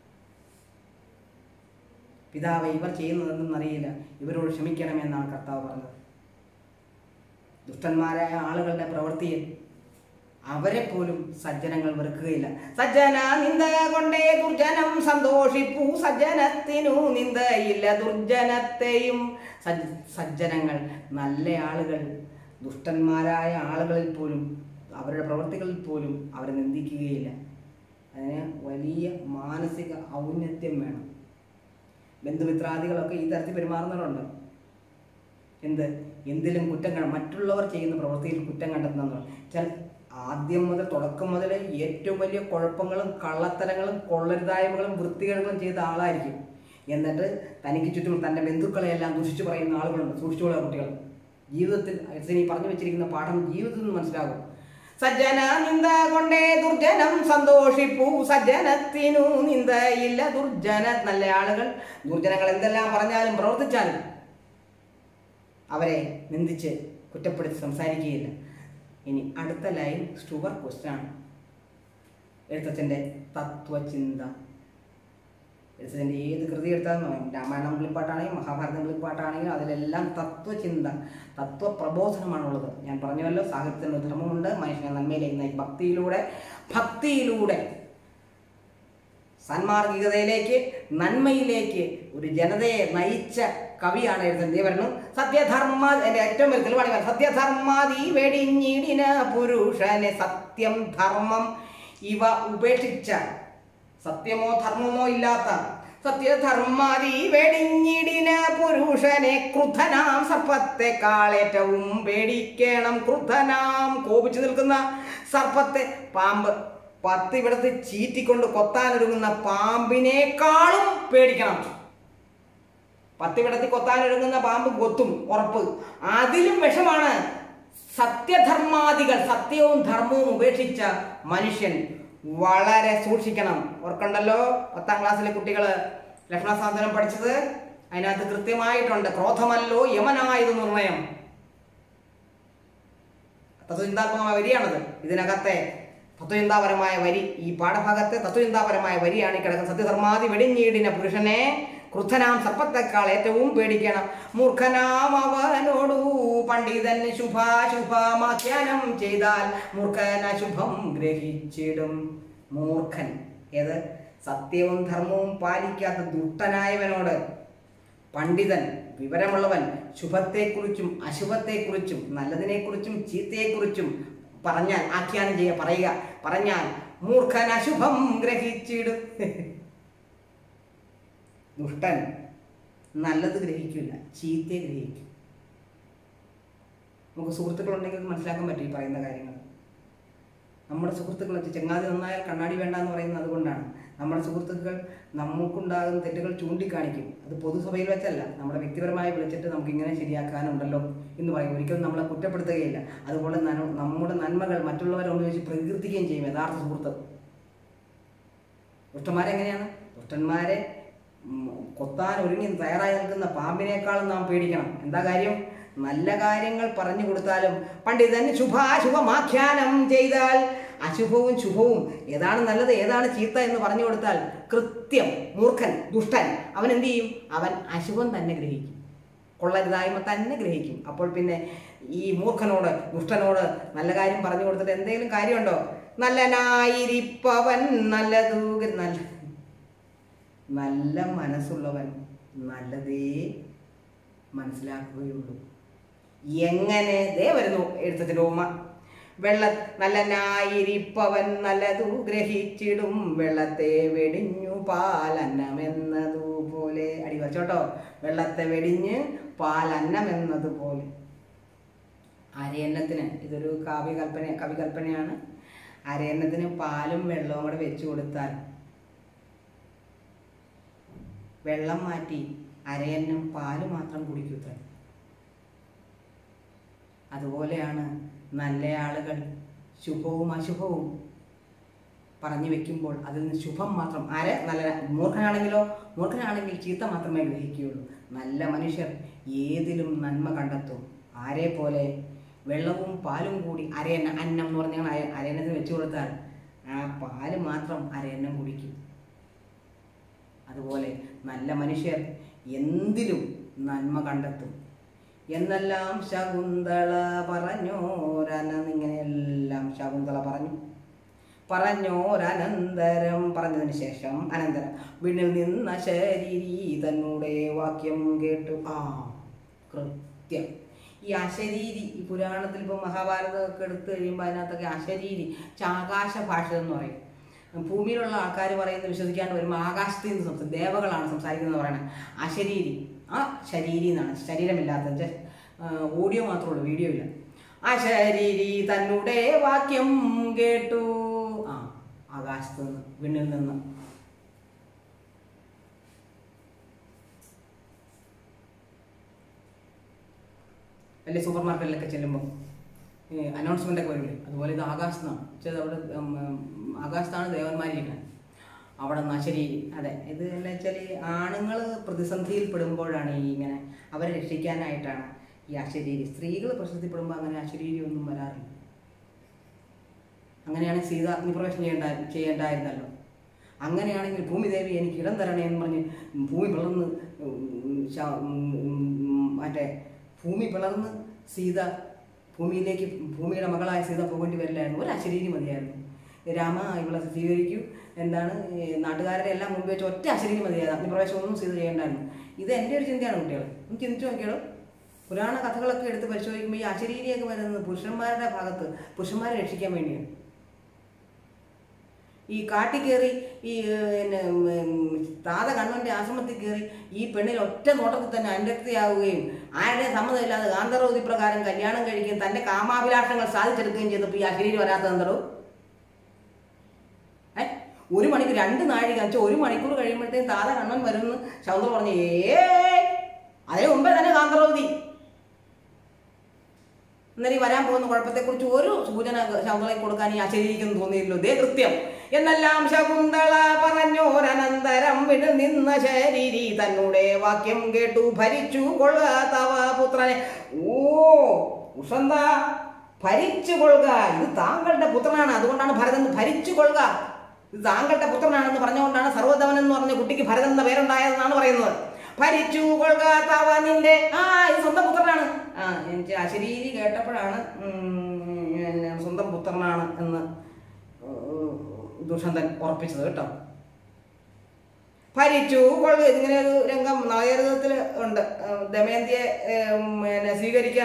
പിതാവ് ഇവർ ചെയ്യുന്നതെന്നും അറിയില്ല ഇവരോട് ക്ഷമിക്കണമെന്നാണ് കർത്താവ് പറഞ്ഞത് ദുഷ്ടന്മാരായ ആളുകളുടെ പ്രവൃത്തിയിൽ അവരെ പോലും സജ്ജനങ്ങൾ വെറുക്കുകയില്ല സജ്ജന നിന്ദ കൊണ്ടേ ദുർജനം സന്തോഷിപ്പൂ സജ്ജനത്തിനു നിന്ദയില്ല ദുർജനത്തെയും സജ്ജ സജ്ജനങ്ങൾ നല്ല ആളുകൾ ദുഷ്ടന്മാരായ ആളുകളിൽ പോലും അവരുടെ പ്രവൃത്തികളിൽ പോലും അവരെ നിന്ദിക്കുകയില്ല അതിന് വലിയ മാനസിക ഔന്നത്യം വേണം ബന്ധുമിത്രാദികളൊക്കെ ഈ തരത്തിൽ പെരുമാറുന്നവരുണ്ട് എന്ത് എന്തിലും കുറ്റം കണ്ട മറ്റുള്ളവർ ചെയ്യുന്ന പ്രവൃത്തിയിൽ കുറ്റം കണ്ടെത്തുന്നവർ ചില ആദ്യം മുതൽ തുടക്കം മുതൽ ഏറ്റവും വലിയ കുഴപ്പങ്ങളും കള്ളത്തരങ്ങളും കൊള്ളരുതായ്മകളും വൃത്തികേടുകളും ചെയ്ത ആളായിരിക്കും എന്നിട്ട് തനിക്ക് ചുറ്റും തൻ്റെ ബന്ധുക്കളെയെല്ലാം ദുഷിച്ചു പറയുന്ന ആളുകളുണ്ട് സൂക്ഷിച്ചുകൊള്ളുക കുട്ടികൾ ജീവിതത്തിൽ ഈ പറഞ്ഞു വെച്ചിരിക്കുന്ന പാഠം ജീവിതത്തിൽ നിന്ന് മനസ്സിലാകും സജ്ജന നിന്ദ കൊണ്ടേ ദുർജനം സന്തോഷിപ്പൂ സജ്ജനത്തിനു നിന്ദയില്ല ദുർജന നല്ല ആളുകൾ ദുർജനങ്ങൾ എന്തെല്ലാം പറഞ്ഞാലും പ്രവർത്തിച്ചാലും അവരെ നിന്ദിച്ച് കുറ്റപ്പെടുത്തി സംസാരിക്കുകയില്ല ഇനി അടുത്ത ലൈൻ ഷുഗർ ക്വസ്റ്റ്യൻ ആണ് എഴുത്തച്ഛൻ്റെ തത്വചിന്ത എഴുത്തച്ഛൻ്റെ ഏത് കൃതി എടുത്താലും രാമായണം കിളിപ്പാട്ടാണെങ്കിലും മഹാഭാരതം കിളിപ്പാട്ടാണെങ്കിലും അതിലെല്ലാം തത്വചിന്ത തത്വപ്രബോധനമാണുള്ളത് ഞാൻ പറഞ്ഞുവല്ലോ സാഹിത്യത്തിന് ധർമ്മമുണ്ട് മനുഷ്യനെ നന്മയിലേക്ക് നയി ഭക്തിയിലൂടെ ഭക്തിയിലൂടെ സന്മാർഗികതയിലേക്ക് നന്മയിലേക്ക് ഒരു ജനതയെ നയിച്ച കവിയാണ് എഴുതുന്നത് ദേ വരുന്നു സത്യധർമ്മ എൻ്റെ ഏറ്റവും വലിയ തെളിവാണ് ഇവൻ. സത്യധർമാദി വെടിഞ്ഞിടിന പുരുഷനെ സത്യം ധർമ്മം ഇവ ഉപേക്ഷിച്ച സത്യമോ ധർമ്മമോ ഇല്ലാത്ത സത്യധർമാദി വെടിഞ്ഞിടിന പുരുഷനെ ക്രുദ്ധനാം സർപ്പത്തെക്കാളേറ്റവും പേടിക്കണം ക്രുദ്ധനാം കോപിച്ചു നിൽക്കുന്ന സർപ്പത്തെ പാമ്പ് പത്ത് ഇവിടത്ത് ചീറ്റിക്കൊണ്ട് കൊത്താനൊരുങ്ങുന്ന പാമ്പിനേക്കാളും പേടിക്കണം പത്തിവിടത്തിൽ കൊത്താനൊരുങ്ങുന്ന പാമ്പ് കൊത്തും ഉറപ്പ് അതിലും വിഷമാണ് സത്യധർമാദികൾ സത്യവും ധർമ്മവും ഉപേക്ഷിച്ച മനുഷ്യൻ വളരെ സൂക്ഷിക്കണം ഓർക്കണ്ടല്ലോ പത്താം ക്ലാസ്സിലെ കുട്ടികൾ ലക്ഷണസാധനം പഠിച്ചത് അതിനകത്ത് കൃത്യമായിട്ടുണ്ട് ക്രോധമല്ലോ യമനായത് നിർണയം തത്വചിന്താത്മകമായ വരിയാണത് ഇതിനകത്തെ തത്വചിന്താപരമായ വരി ഈ പാഠഭാഗത്തെ തത്വചിന്താപരമായ വരിയാണ് ഈ കിടക്കുന്നത് സത്യധർമാതി വെടിഞ്ഞീടിന പുരുഷനെ ക്രുദ്ധനാം സർപ്പത്തെക്കാൾ ഏറ്റവും പേടിക്കണം മൂർഖനാം അവനോടു പണ്ഡിതൻ ശുഭാശുഭമാഖ്യാനം ചെയ്താൽ മൂർഖന ശുഭം ഗ്രഹിച്ചിടും മൂർഖൻ ഏത് സത്യവും ധർമ്മവും പാലിക്കാത്ത ദുഷ്ടനായവനോട് പണ്ഡിതൻ വിവരമുള്ളവൻ ശുഭത്തെക്കുറിച്ചും അശുഭത്തെക്കുറിച്ചും നല്ലതിനെക്കുറിച്ചും ചീത്തയെക്കുറിച്ചും പറഞ്ഞാൽ ആഖ്യാനം ചെയ്യുക പറയുക പറഞ്ഞാൽ മൂർഖൻ അശുഭം ഗ്രഹിച്ചിടും ദുഷ്ടൻ നല്ലത് ഗ്രഹിക്കില്ല ചീത്തയെ ഗ്രഹിക്കും നമുക്ക് സുഹൃത്തുക്കളുണ്ടെങ്കിൽ മനസ്സിലാക്കാൻ പറ്റും ഈ പറയുന്ന കാര്യങ്ങൾ നമ്മുടെ സുഹൃത്തുക്കൾ വെച്ച് ചങ്ങാതി നന്നായാൽ കണ്ണാടി വേണ്ട എന്ന് പറയുന്നത് അതുകൊണ്ടാണ് നമ്മുടെ സുഹൃത്തുക്കൾ നമുക്കുണ്ടാകുന്ന തെറ്റുകൾ ചൂണ്ടിക്കാണിക്കും അത് പൊതുസഭയിൽ വെച്ചല്ല നമ്മുടെ വ്യക്തിപരമായി വിളിച്ചിട്ട് നമുക്ക് ഇങ്ങനെ ശരിയാക്കാനുണ്ടല്ലോ എന്ന് പറയും ഒരിക്കലും നമ്മളെ കുറ്റപ്പെടുത്തുകയില്ല അതുപോലെ നന- നമ്മുടെ നന്മകൾ മറ്റുള്ളവരെ ഉപയോഗിച്ച് പ്രകീർത്തിക്കുകയും ചെയ്യും യഥാർത്ഥ സുഹൃത്ത് ദുഷ്ടന്മാരെങ്ങനെയാണ് ദുഷ്ടന്മാരെ ഉം, കൊത്താൻ ഒരുങ്ങി തയ്യാറായി നിൽക്കുന്ന പാമ്പിനേക്കാളും നാം പേടിക്കണം എന്താ കാര്യം നല്ല കാര്യങ്ങൾ പറഞ്ഞു കൊടുത്താലും പണ്ഡിതൻ ശുഭാശുഭമാഖ്യാനം ചെയ്താൽ അശുഭവും ശുഭവും ഏതാണ് നല്ലത് ഏതാണ് ചീത്ത എന്ന് പറഞ്ഞു കൊടുത്താൽ കൃത്യം മൂർഖൻ ദുഷ്ടൻ അവൻ എന്ത് ചെയ്യും അവൻ അശുഭം തന്നെ ഗ്രഹിക്കും കൊള്ളരുതായ്മ തന്നെ ഗ്രഹിക്കും അപ്പോൾ പിന്നെ ഈ മൂർഖനോട് ദുഷ്ടനോട് നല്ല കാര്യം പറഞ്ഞു കൊടുത്തിട്ട് എന്തെങ്കിലും കാര്യമുണ്ടോ നല്ലനായിരിപ്പവൻ നല്ലതു നല്ല നല്ല മനസ്സുള്ളവൻ നല്ലതേ മനസ്സിലാക്കുകയുള്ളൂ എങ്ങനെ ദേ വരുന്നു എഴുത്തത്തിൻ്റെ ഉമ്മ വെള്ള നല്ലനായിരിപ്പവൻ നല്ലതു ഗ്രഹിച്ചിടും വെള്ളത്തെ വെടിഞ്ഞു പാലന്നമെന്നതുപോലെ അടി വച്ചോട്ടോ വെള്ളത്തെ വെടിഞ്ഞ് പാലന്നമെന്നതുപോലെ അരയന്നത്തിന് ഇതൊരു കാവ്യകൽപ്പന കവികൽപ്പനയാണ് അരയന്നത്തിന് പാലും വെള്ളവും കൂടെ വെച്ചു കൊടുത്താൽ വെള്ളം മാറ്റി അരയന്നം പാല് മാത്രം കുടിക്കൂത്രേ അതുപോലെയാണ് നല്ല ആളുകൾ ശുഭവും അശുഭവും പറഞ്ഞു വെക്കുമ്പോൾ അതിൽ നിന്ന് ശുഭം മാത്രം ആരെ നല്ല മൂർഖനാണെങ്കിലോ മൂർഖനാണെങ്കിൽ ചീത്ത മാത്രമേ ഗ്രഹിക്കുകയുള്ളൂ നല്ല മനുഷ്യർ ഏതിലും നന്മ കണ്ടെത്തും ആരെ പോലെ വെള്ളവും പാലും കൂടി അരയന്ന അന്നം എന്ന് പറഞ്ഞാൽ അര- അരയന്നത്തിന് വെച്ചു കൊടുത്താൽ ആ പാല് മാത്രം അരയന്നം കുടിക്കും അതുപോലെ നല്ല മനുഷ്യർ എന്തിലും നന്മ കണ്ടെത്തും എന്നെല്ലാം ശകുന്തള പറഞ്ഞോരനെന്നിങ്ങനെയെല്ലാം ശകുന്തള പറഞ്ഞു പറഞ്ഞോരനന്തരം പറഞ്ഞതിന് ശേഷം അനന്തരം വീണിൽ നിന്ന ശരീരി തന്നൂടെ വാക്യം കേട്ടു ആ കൃത്യം ഈ അശരീരി ഈ പുരാണത്തിൽ ഇപ്പോൾ മഹാഭാരതമൊക്കെ എടുത്തു കഴിയുമ്പോൾ അതിനകത്തൊക്കെ അശരീരി ആകാശ ഭാഷ എന്ന് പറയും ഭൂമിയിലുള്ള ആൾക്കാർ പറയുന്നത് വിശ്വസിക്കാണ്ട് വരുമ്പോൾ ആകാശത്തിൽ നിന്ന് സംസാരിക്കും ദേവകളാണ് സംസാരിക്കുന്നത് പറയണത് അശരീരി ആ ശരീരി എന്നാണ് ശരീരമില്ലാത്ത ഓഡിയോ മാത്രമേ ഉള്ളൂ വീഡിയോ ഇല്ല അശരീരി തന്നുടെ വാക്യം കേട്ടു ആ ആകാശത്ത് നിന്ന് വിണ്ണിൽ നിന്ന് വലിയ സൂപ്പർ മാർക്കറ്റിലൊക്കെ ചെല്ലുമ്പോൾ അനൗൺസ്മെൻ്റ് ഒക്കെ വരില്ലേ അതുപോലെ ഇത് ആകാശത്താണ് വെച്ചാൽ അവിടെ ഉം, ഉം, ആകാശത്താണ് ദേവന്മാരിരിക്കുന്നത് അവിടെ നിന്ന് അശരീരി അതെ ഇത് എന്ന് വെച്ചാൽ ആണുങ്ങൾ പ്രതിസന്ധിയിൽ പെടുമ്പോഴാണ് ഈ ഇങ്ങനെ അവരെ രക്ഷിക്കാനായിട്ടാണ് ഈ അശരീരി സ്ത്രീകൾ പ്രശസ്തിപ്പെടുമ്പോൾ അങ്ങനെ അശരീരി ഒന്നും വരാറില്ല അങ്ങനെയാണ് സീത അഗ്നിപ്രവേശനം ചെയ്യേണ്ട ചെയ്യേണ്ടായിരുന്നല്ലോ അങ്ങനെയാണെങ്കിൽ ഭൂമിദേവി എനിക്ക് ഇടം തരണേ എന്ന് പറഞ്ഞ് ഭൂമി പിളർന്ന് ഉം, ശ- ഉം, ഉം, മറ്റേ ഭൂമി പിളർന്ന് സീത ഭൂമിയിലേക്ക് ഭൂമിയുടെ മകളായ സീത പോകേണ്ടി വരില്ലായിരുന്നു ഒരു അശരീരി മതിയായിരുന്നു രാമ ഇവളെ സ്വീകരിക്കൂ എന്താണ് ഈ നാട്ടുകാരുടെ എല്ലാം മുമ്പ് വെച്ച് ഒറ്റ അശരീരി മതിയായിരുന്നു അഗ്നിപ്രവേശം ഒന്നും സീത ചെയ്യേണ്ടായിരുന്നു ഇത് എൻ്റെ ഒരു ചിന്തയാണ് കുട്ടികൾ ഒന്ന് ചിന്തിച്ചു നോക്കിയാലോ പുരാണ കഥകളൊക്കെ എടുത്ത് പരിശോധിക്കുമ്പോൾ ഈ അശരീരിയൊക്കെ വരുന്നത് പുരുഷന്മാരുടെ ഭാഗത്ത് പുരുഷന്മാരെ രക്ഷിക്കാൻ വേണ്ടിയാണ് ഈ കാട്ടിൽ കയറി ഈ ഏർ, പിന്നെ ഉം, താത കണ്ണന്റെ ആശ്രമത്തിൽ കയറി ഈ പെണ്ണിൽ ഒറ്റ നോട്ടത്തിൽ തന്നെ അനുരക്തിയാവുകയും ആരുടെ സമ്മതമില്ലാതെ ഗാന്ധർവതി പ്രകാരം കല്യാണം കഴിക്കുകയും തന്റെ കാമാഭിലാഷങ്ങൾ സാധിച്ചെടുക്കുകയും ചെയ്തപ്പോൾ ഈ അശരീരി വരാത്ത എന്തോ ഏ ഒരു മണിക്കൂർ രണ്ട് നാഴിക വെച്ചാൽ ഒരു മണിക്കൂർ കഴിയുമ്പോഴത്തേക്കും താത കണ്ണൻ വരുമെന്ന് ശൗന്ദർ പറഞ്ഞു ഏ അതിന് മുമ്പേ തന്നെ ഗാന്ധർവതി എന്നാൽ ഈ വരാൻ പോകുന്ന കുഴപ്പത്തെക്കുറിച്ച് ഒരു സൂചന ശകുന്തളയ്ക്ക് കൊടുക്കാൻ ഈ അശരീരിക്കുന്നു തോന്നിയില്ലോ ദേ കൃത്യം എന്നെല്ലാം ശകുന്തള പറഞ്ഞോരനന്തരം വിടു നിന്ന ശരീരി തന്നൂടെ വാക്യം കേട്ടു ഭരിച്ചു കൊള്ളുക തവ പുത്രനെ ഓ ഉഷന്ത ഭരിച്ചു കൊള്ളുക ഇത് താങ്കളുടെ പുത്രനാണ് അതുകൊണ്ടാണ് ഭരതൻ ഭരിച്ചു കൊള്ളുക ഇത് താങ്കളുടെ പുത്രനാണെന്ന് പറഞ്ഞുകൊണ്ടാണ് സർവ്വധവൻ എന്ന് പറഞ്ഞ കുട്ടിക്ക് ഭരതൻ എന്ന പേരുണ്ടായതെന്നാണ് പറയുന്നത് ഭരിച്ചു കൊള്ളുക തവ നിന്റെ ആ ഇത് സ്വന്തം പുത്രനാണ് ആ എനിക്ക് അശരീരി കേട്ടപ്പോഴാണ് ഉം, പിന്നെ സ്വന്തം പുത്രനാണ് എന്ന് ഉം, ദുഷ്യന്തൻ ഉറപ്പിച്ചത് കേട്ടോ ഭരിച്ചു കൊള്ളു ഇങ്ങനെ ഒരു രംഗം നവചരിതത്തിൽ ഉണ്ട് ഉം, ദമയന്തിയെ ഉം, പിന്നെ സ്വീകരിക്കാൻ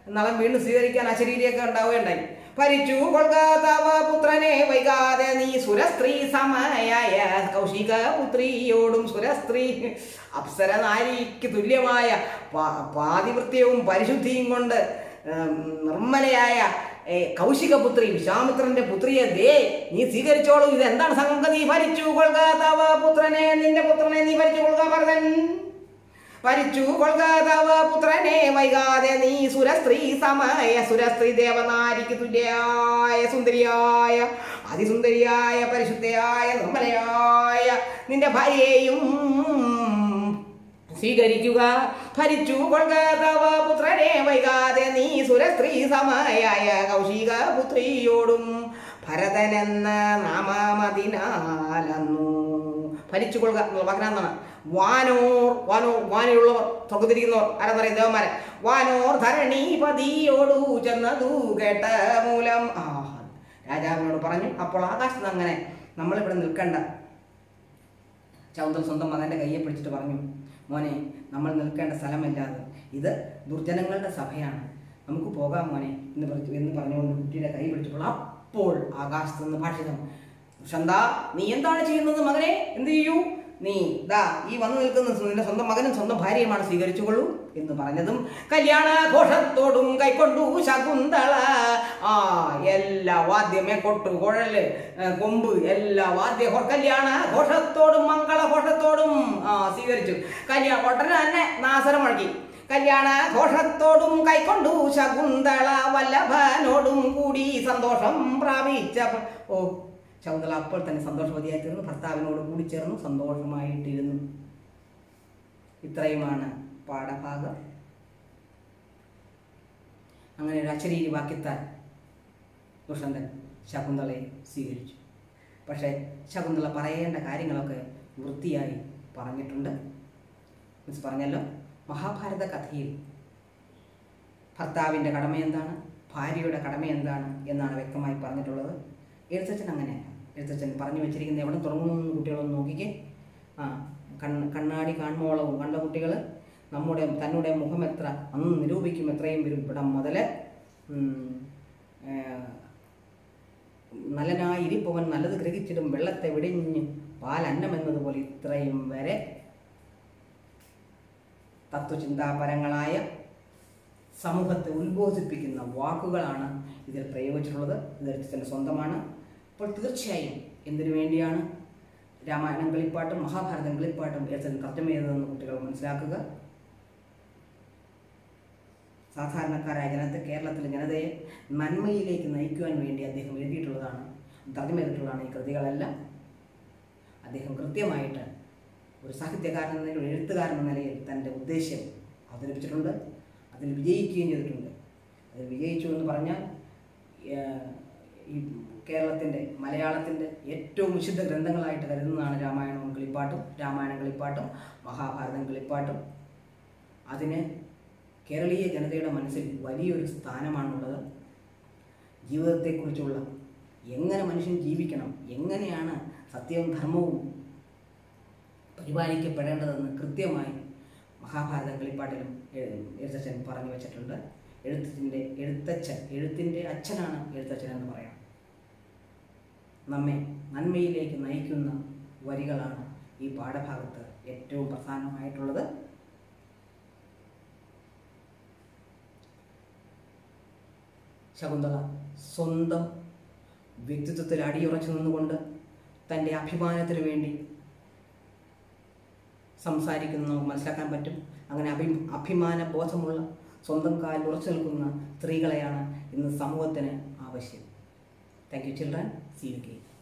നളം വീണ്ടും സ്വീകരിക്കാൻ അശരീരിയൊക്കെ ഉണ്ടാവുകയുണ്ടായി ഭരിച്ചു കൊൽക്കത്തവ പുത്രനെ വൈകാതെ നീ സുരസ്ത്രീ സമയായ കൗശിക പുത്രിയോടും സുരസ്ത്രീ അപ്സര നാരിക്ക് തുല്യമായ പാ- പാതിവൃത്യവും പരിശുദ്ധിയും കൊണ്ട് ഉം, നിർമ്മലയായ ഏ, കൗശികപുത്രി വിശ്വാമിത്രന്റെ പുത്രിയെ ദേ നീ സ്വീകരിച്ചോളൂ ഇത് എന്താണ് സംഗതി ഭരിച്ചു കൊൽക്കത്തവ പുത്രനെ നിന്റെ പുത്രനെ നീ ഭരിച്ചു കൊള്ളുക ഭരതൻ ഭരിച്ചു കൊൽക്കത്തവ പുത്രനെ വൈകാതെ നീ സുരസ്ത്രീ സമയ സുരസ്ത്രീ ദേവനാരിക്ക് തുല്യായ സുന്ദരിയായ അതിസുന്ദരിയായ പരിശുദ്ധയായ നിർമ്മലയായ നിന്റെ ഭാര്യയെയും സ്വീകരിക്കുക ഭരിച്ചു കൊൽക്കത്തവ പുത്രനെ വൈകാതെ നീ സുരസ്ത്രീ സമയായ കൗശിക പുത്രിയോടും ഭരതനെന്ന നാമമതിനാലന്നു ഭരിച്ചു കൊള്ളുക എന്നുള്ള വാഗ്നാന്താണ് വാനോർ വാനോർ വാനയുള്ളവർ സ്വർഗത്തിരിക്കുന്നവർ ആരെന്നറിയാം ദേവന്മാരെ വാനോർ ധരണീപതിയോടു ചെന്നതു കേട്ട മൂലം ആ രാജാവിനോട് പറഞ്ഞു അപ്പോൾ ആകാശത്ത് അങ്ങനെ നമ്മളിവിടെ നിൽക്കണ്ട ചൗന്തൽ സ്വന്തം മകൻ്റെ കയ്യെ പിടിച്ചിട്ട് പറഞ്ഞു മോനെ നമ്മൾ നിൽക്കേണ്ട സ്ഥലമല്ലാതെ ഇത് ദുർജനങ്ങളുടെ സഭയാണ് നമുക്ക് പോകാം മോനെ എന്ന് പറഞ്ഞു എന്ന് പറഞ്ഞുകൊണ്ട് കുട്ടിയുടെ കൈ പിടിച്ചപ്പോൾ അപ്പോൾ ആകാശത്ത് നിന്ന് ഭാഷിതം ഷന്ത നീ എന്താണ് ചെയ്യുന്നത് മകനെ എന്ത് ചെയ്യൂ നീ ദാ ഈ വന്നു നിൽക്കുന്ന നിന്റെ സ്വന്തം മകനും സ്വന്തം ഭാര്യയുമാണ് സ്വീകരിച്ചുകൊള്ളൂ എന്ന് പറഞ്ഞതും കല്യാണ ഘോഷത്തോടും കൈക്കൊണ്ടു ശകുന്തള ആ എല്ലാ വാദ്യമേ കൊട്ടു കുഴല് ഏ, കൊമ്പ് എല്ലാ വാദ്യ ഘോ- കല്യാണ ഘോഷത്തോടും മംഗള ഘോഷത്തോടും ആ സ്വീകരിച്ചു കല്യാണ ഉടനെ തന്നെ നാസരം മുഴക്കി കല്യാണ ഘോഷത്തോടും കൈക്കൊണ്ടു ശകുന്തള വല്ലഭനോടും കൂടി സന്തോഷം പ്രാപിച്ചപ്പോൾ ഓ ശകുന്തള അപ്പോൾ തന്നെ സന്തോഷവതിയായി തീർന്നു ഭർത്താവിനോട് കൂടി ചേർന്നു സന്തോഷമായിട്ടിരുന്നു ഇത്രയുമാണ് പാഠഭാഗം അങ്ങനെ ഒരു അശരീരി വാക്യത്താൽ ദുഷന്തൻ ശകുന്തളയെ സ്വീകരിച്ചു പക്ഷേ ശകുന്തള പറയേണ്ട കാര്യങ്ങളൊക്കെ വൃത്തിയായി പറഞ്ഞിട്ടുണ്ട് മിസ് പറഞ്ഞല്ലോ മഹാഭാരത കഥയിൽ ഭർത്താവിൻ്റെ കടമ എന്താണ് ഭാര്യയുടെ കടമ എന്താണ് എന്നാണ് വ്യക്തമായി പറഞ്ഞിട്ടുള്ളത് എഴുത്തച്ഛൻ അങ്ങനെയല്ല എഴുത്തച്ഛൻ പറഞ്ഞു വെച്ചിരിക്കുന്ന എവിടെ തുടങ്ങുന്നു കുട്ടികളൊന്ന് നോക്കിക്കേ ആ കണ്ണ് കണ്ണാടി കാണുമോളവും കണ്ട കുട്ടികൾ നമ്മുടെ തന്നുടെ മുഖം എത്ര അന്ന് നിരൂപിക്കും എത്രയും വരും ഇവിടം മുതൽ നല്ലനായിരിപ്പവൻ നല്ലത് ഗ്രഹിച്ചിടും വെള്ളത്തെ വെടിഞ്ഞ് പാലന്നം എന്നതുപോലെ ഇത്രയും വരെ തത്വചിന്താപരങ്ങളായ സമൂഹത്തെ ഉത്ബോധിപ്പിക്കുന്ന വാക്കുകളാണ് ഇതിൽ പ്രയോഗിച്ചിട്ടുള്ളത് ഇത് എഴുത്തച്ഛൻ്റെ സ്വന്തമാണ് അപ്പോൾ തീർച്ചയായും എന്തിനു വേണ്ടിയാണ് രാമായണം കളിപ്പാട്ടും മഹാഭാരതം കളിപ്പാട്ടും എഴുത്തച്ഛൻ തർജ്ജമ ചെയ്തതെന്ന് കുട്ടികൾ മനസ്സിലാക്കുക സാധാരണക്കാരായ ജനത്തെ കേരളത്തിലെ ജനതയെ നന്മയിലേക്ക് നയിക്കുവാൻ വേണ്ടി അദ്ദേഹം എഴുതിയിട്ടുള്ളതാണ് തർജ്ജമ ചെയ്തിട്ടുള്ളതാണ് ഈ കൃതികളെല്ലാം അദ്ദേഹം കൃത്യമായിട്ട് ഒരു സാഹിത്യകാരൻ എന്ന നിലയിൽ ഒരു എഴുത്തുകാരൻ എന്ന നിലയിൽ തൻ്റെ ഉദ്ദേശ്യം അവതരിപ്പിച്ചിട്ടുണ്ട് അതിൽ വിജയിക്കുകയും ചെയ്തിട്ടുണ്ട് അതിൽ വിജയിച്ചു എന്ന് പറഞ്ഞാൽ ഏഹ്, ഈ കേരളത്തിൻ്റെ മലയാളത്തിൻ്റെ ഏറ്റവും വിശുദ്ധ ഗ്രന്ഥങ്ങളായിട്ട് കരുതുന്നതാണ് രാമായണവും കിളിപ്പാട്ടും രാമായണം കിളിപ്പാട്ടും മഹാഭാരതം കിളിപ്പാട്ടും അതിന് കേരളീയ ജനതയുടെ മനസ്സിൽ വലിയൊരു സ്ഥാനമാണുള്ളത് ജീവിതത്തെക്കുറിച്ചുള്ള എങ്ങനെ മനുഷ്യൻ ജീവിക്കണം എങ്ങനെയാണ് സത്യവും ധർമ്മവും പരിപാലിക്കപ്പെടേണ്ടതെന്ന് കൃത്യമായി മഹാഭാരതം കളിപ്പാട്ടിലും എഴു- എഴുത്തച്ഛൻ പറഞ്ഞു വെച്ചിട്ടുണ്ട് എഴുത്തച്ഛൻ്റെ എഴുത്തച്ഛൻ എഴുത്തിൻ്റെ അച്ഛനാണ് എഴുത്തച്ഛൻ എന്ന് പറയാം നമ്മെ നന്മയിലേക്ക് നയിക്കുന്ന വരികളാണ് ഈ പാഠഭാഗത്ത് ഏറ്റവും പ്രധാനമായിട്ടുള്ളത് ശകുന്തള സ്വന്തം വ്യക്തിത്വത്തിൽ അടിയുറച്ചു നിന്നുകൊണ്ട് തൻ്റെ അഭിമാനത്തിന് വേണ്ടി സംസാരിക്കുന്നത് നമുക്ക് മനസ്സിലാക്കാൻ പറ്റും അങ്ങനെ അഭി അഭിമാന ബോധമുള്ള സ്വന്തം കാലിൽ ഉറച്ചു നിൽക്കുന്ന സ്ത്രീകളെയാണ് ഇന്ന് സമൂഹത്തിന് ആവശ്യം thank you children C U K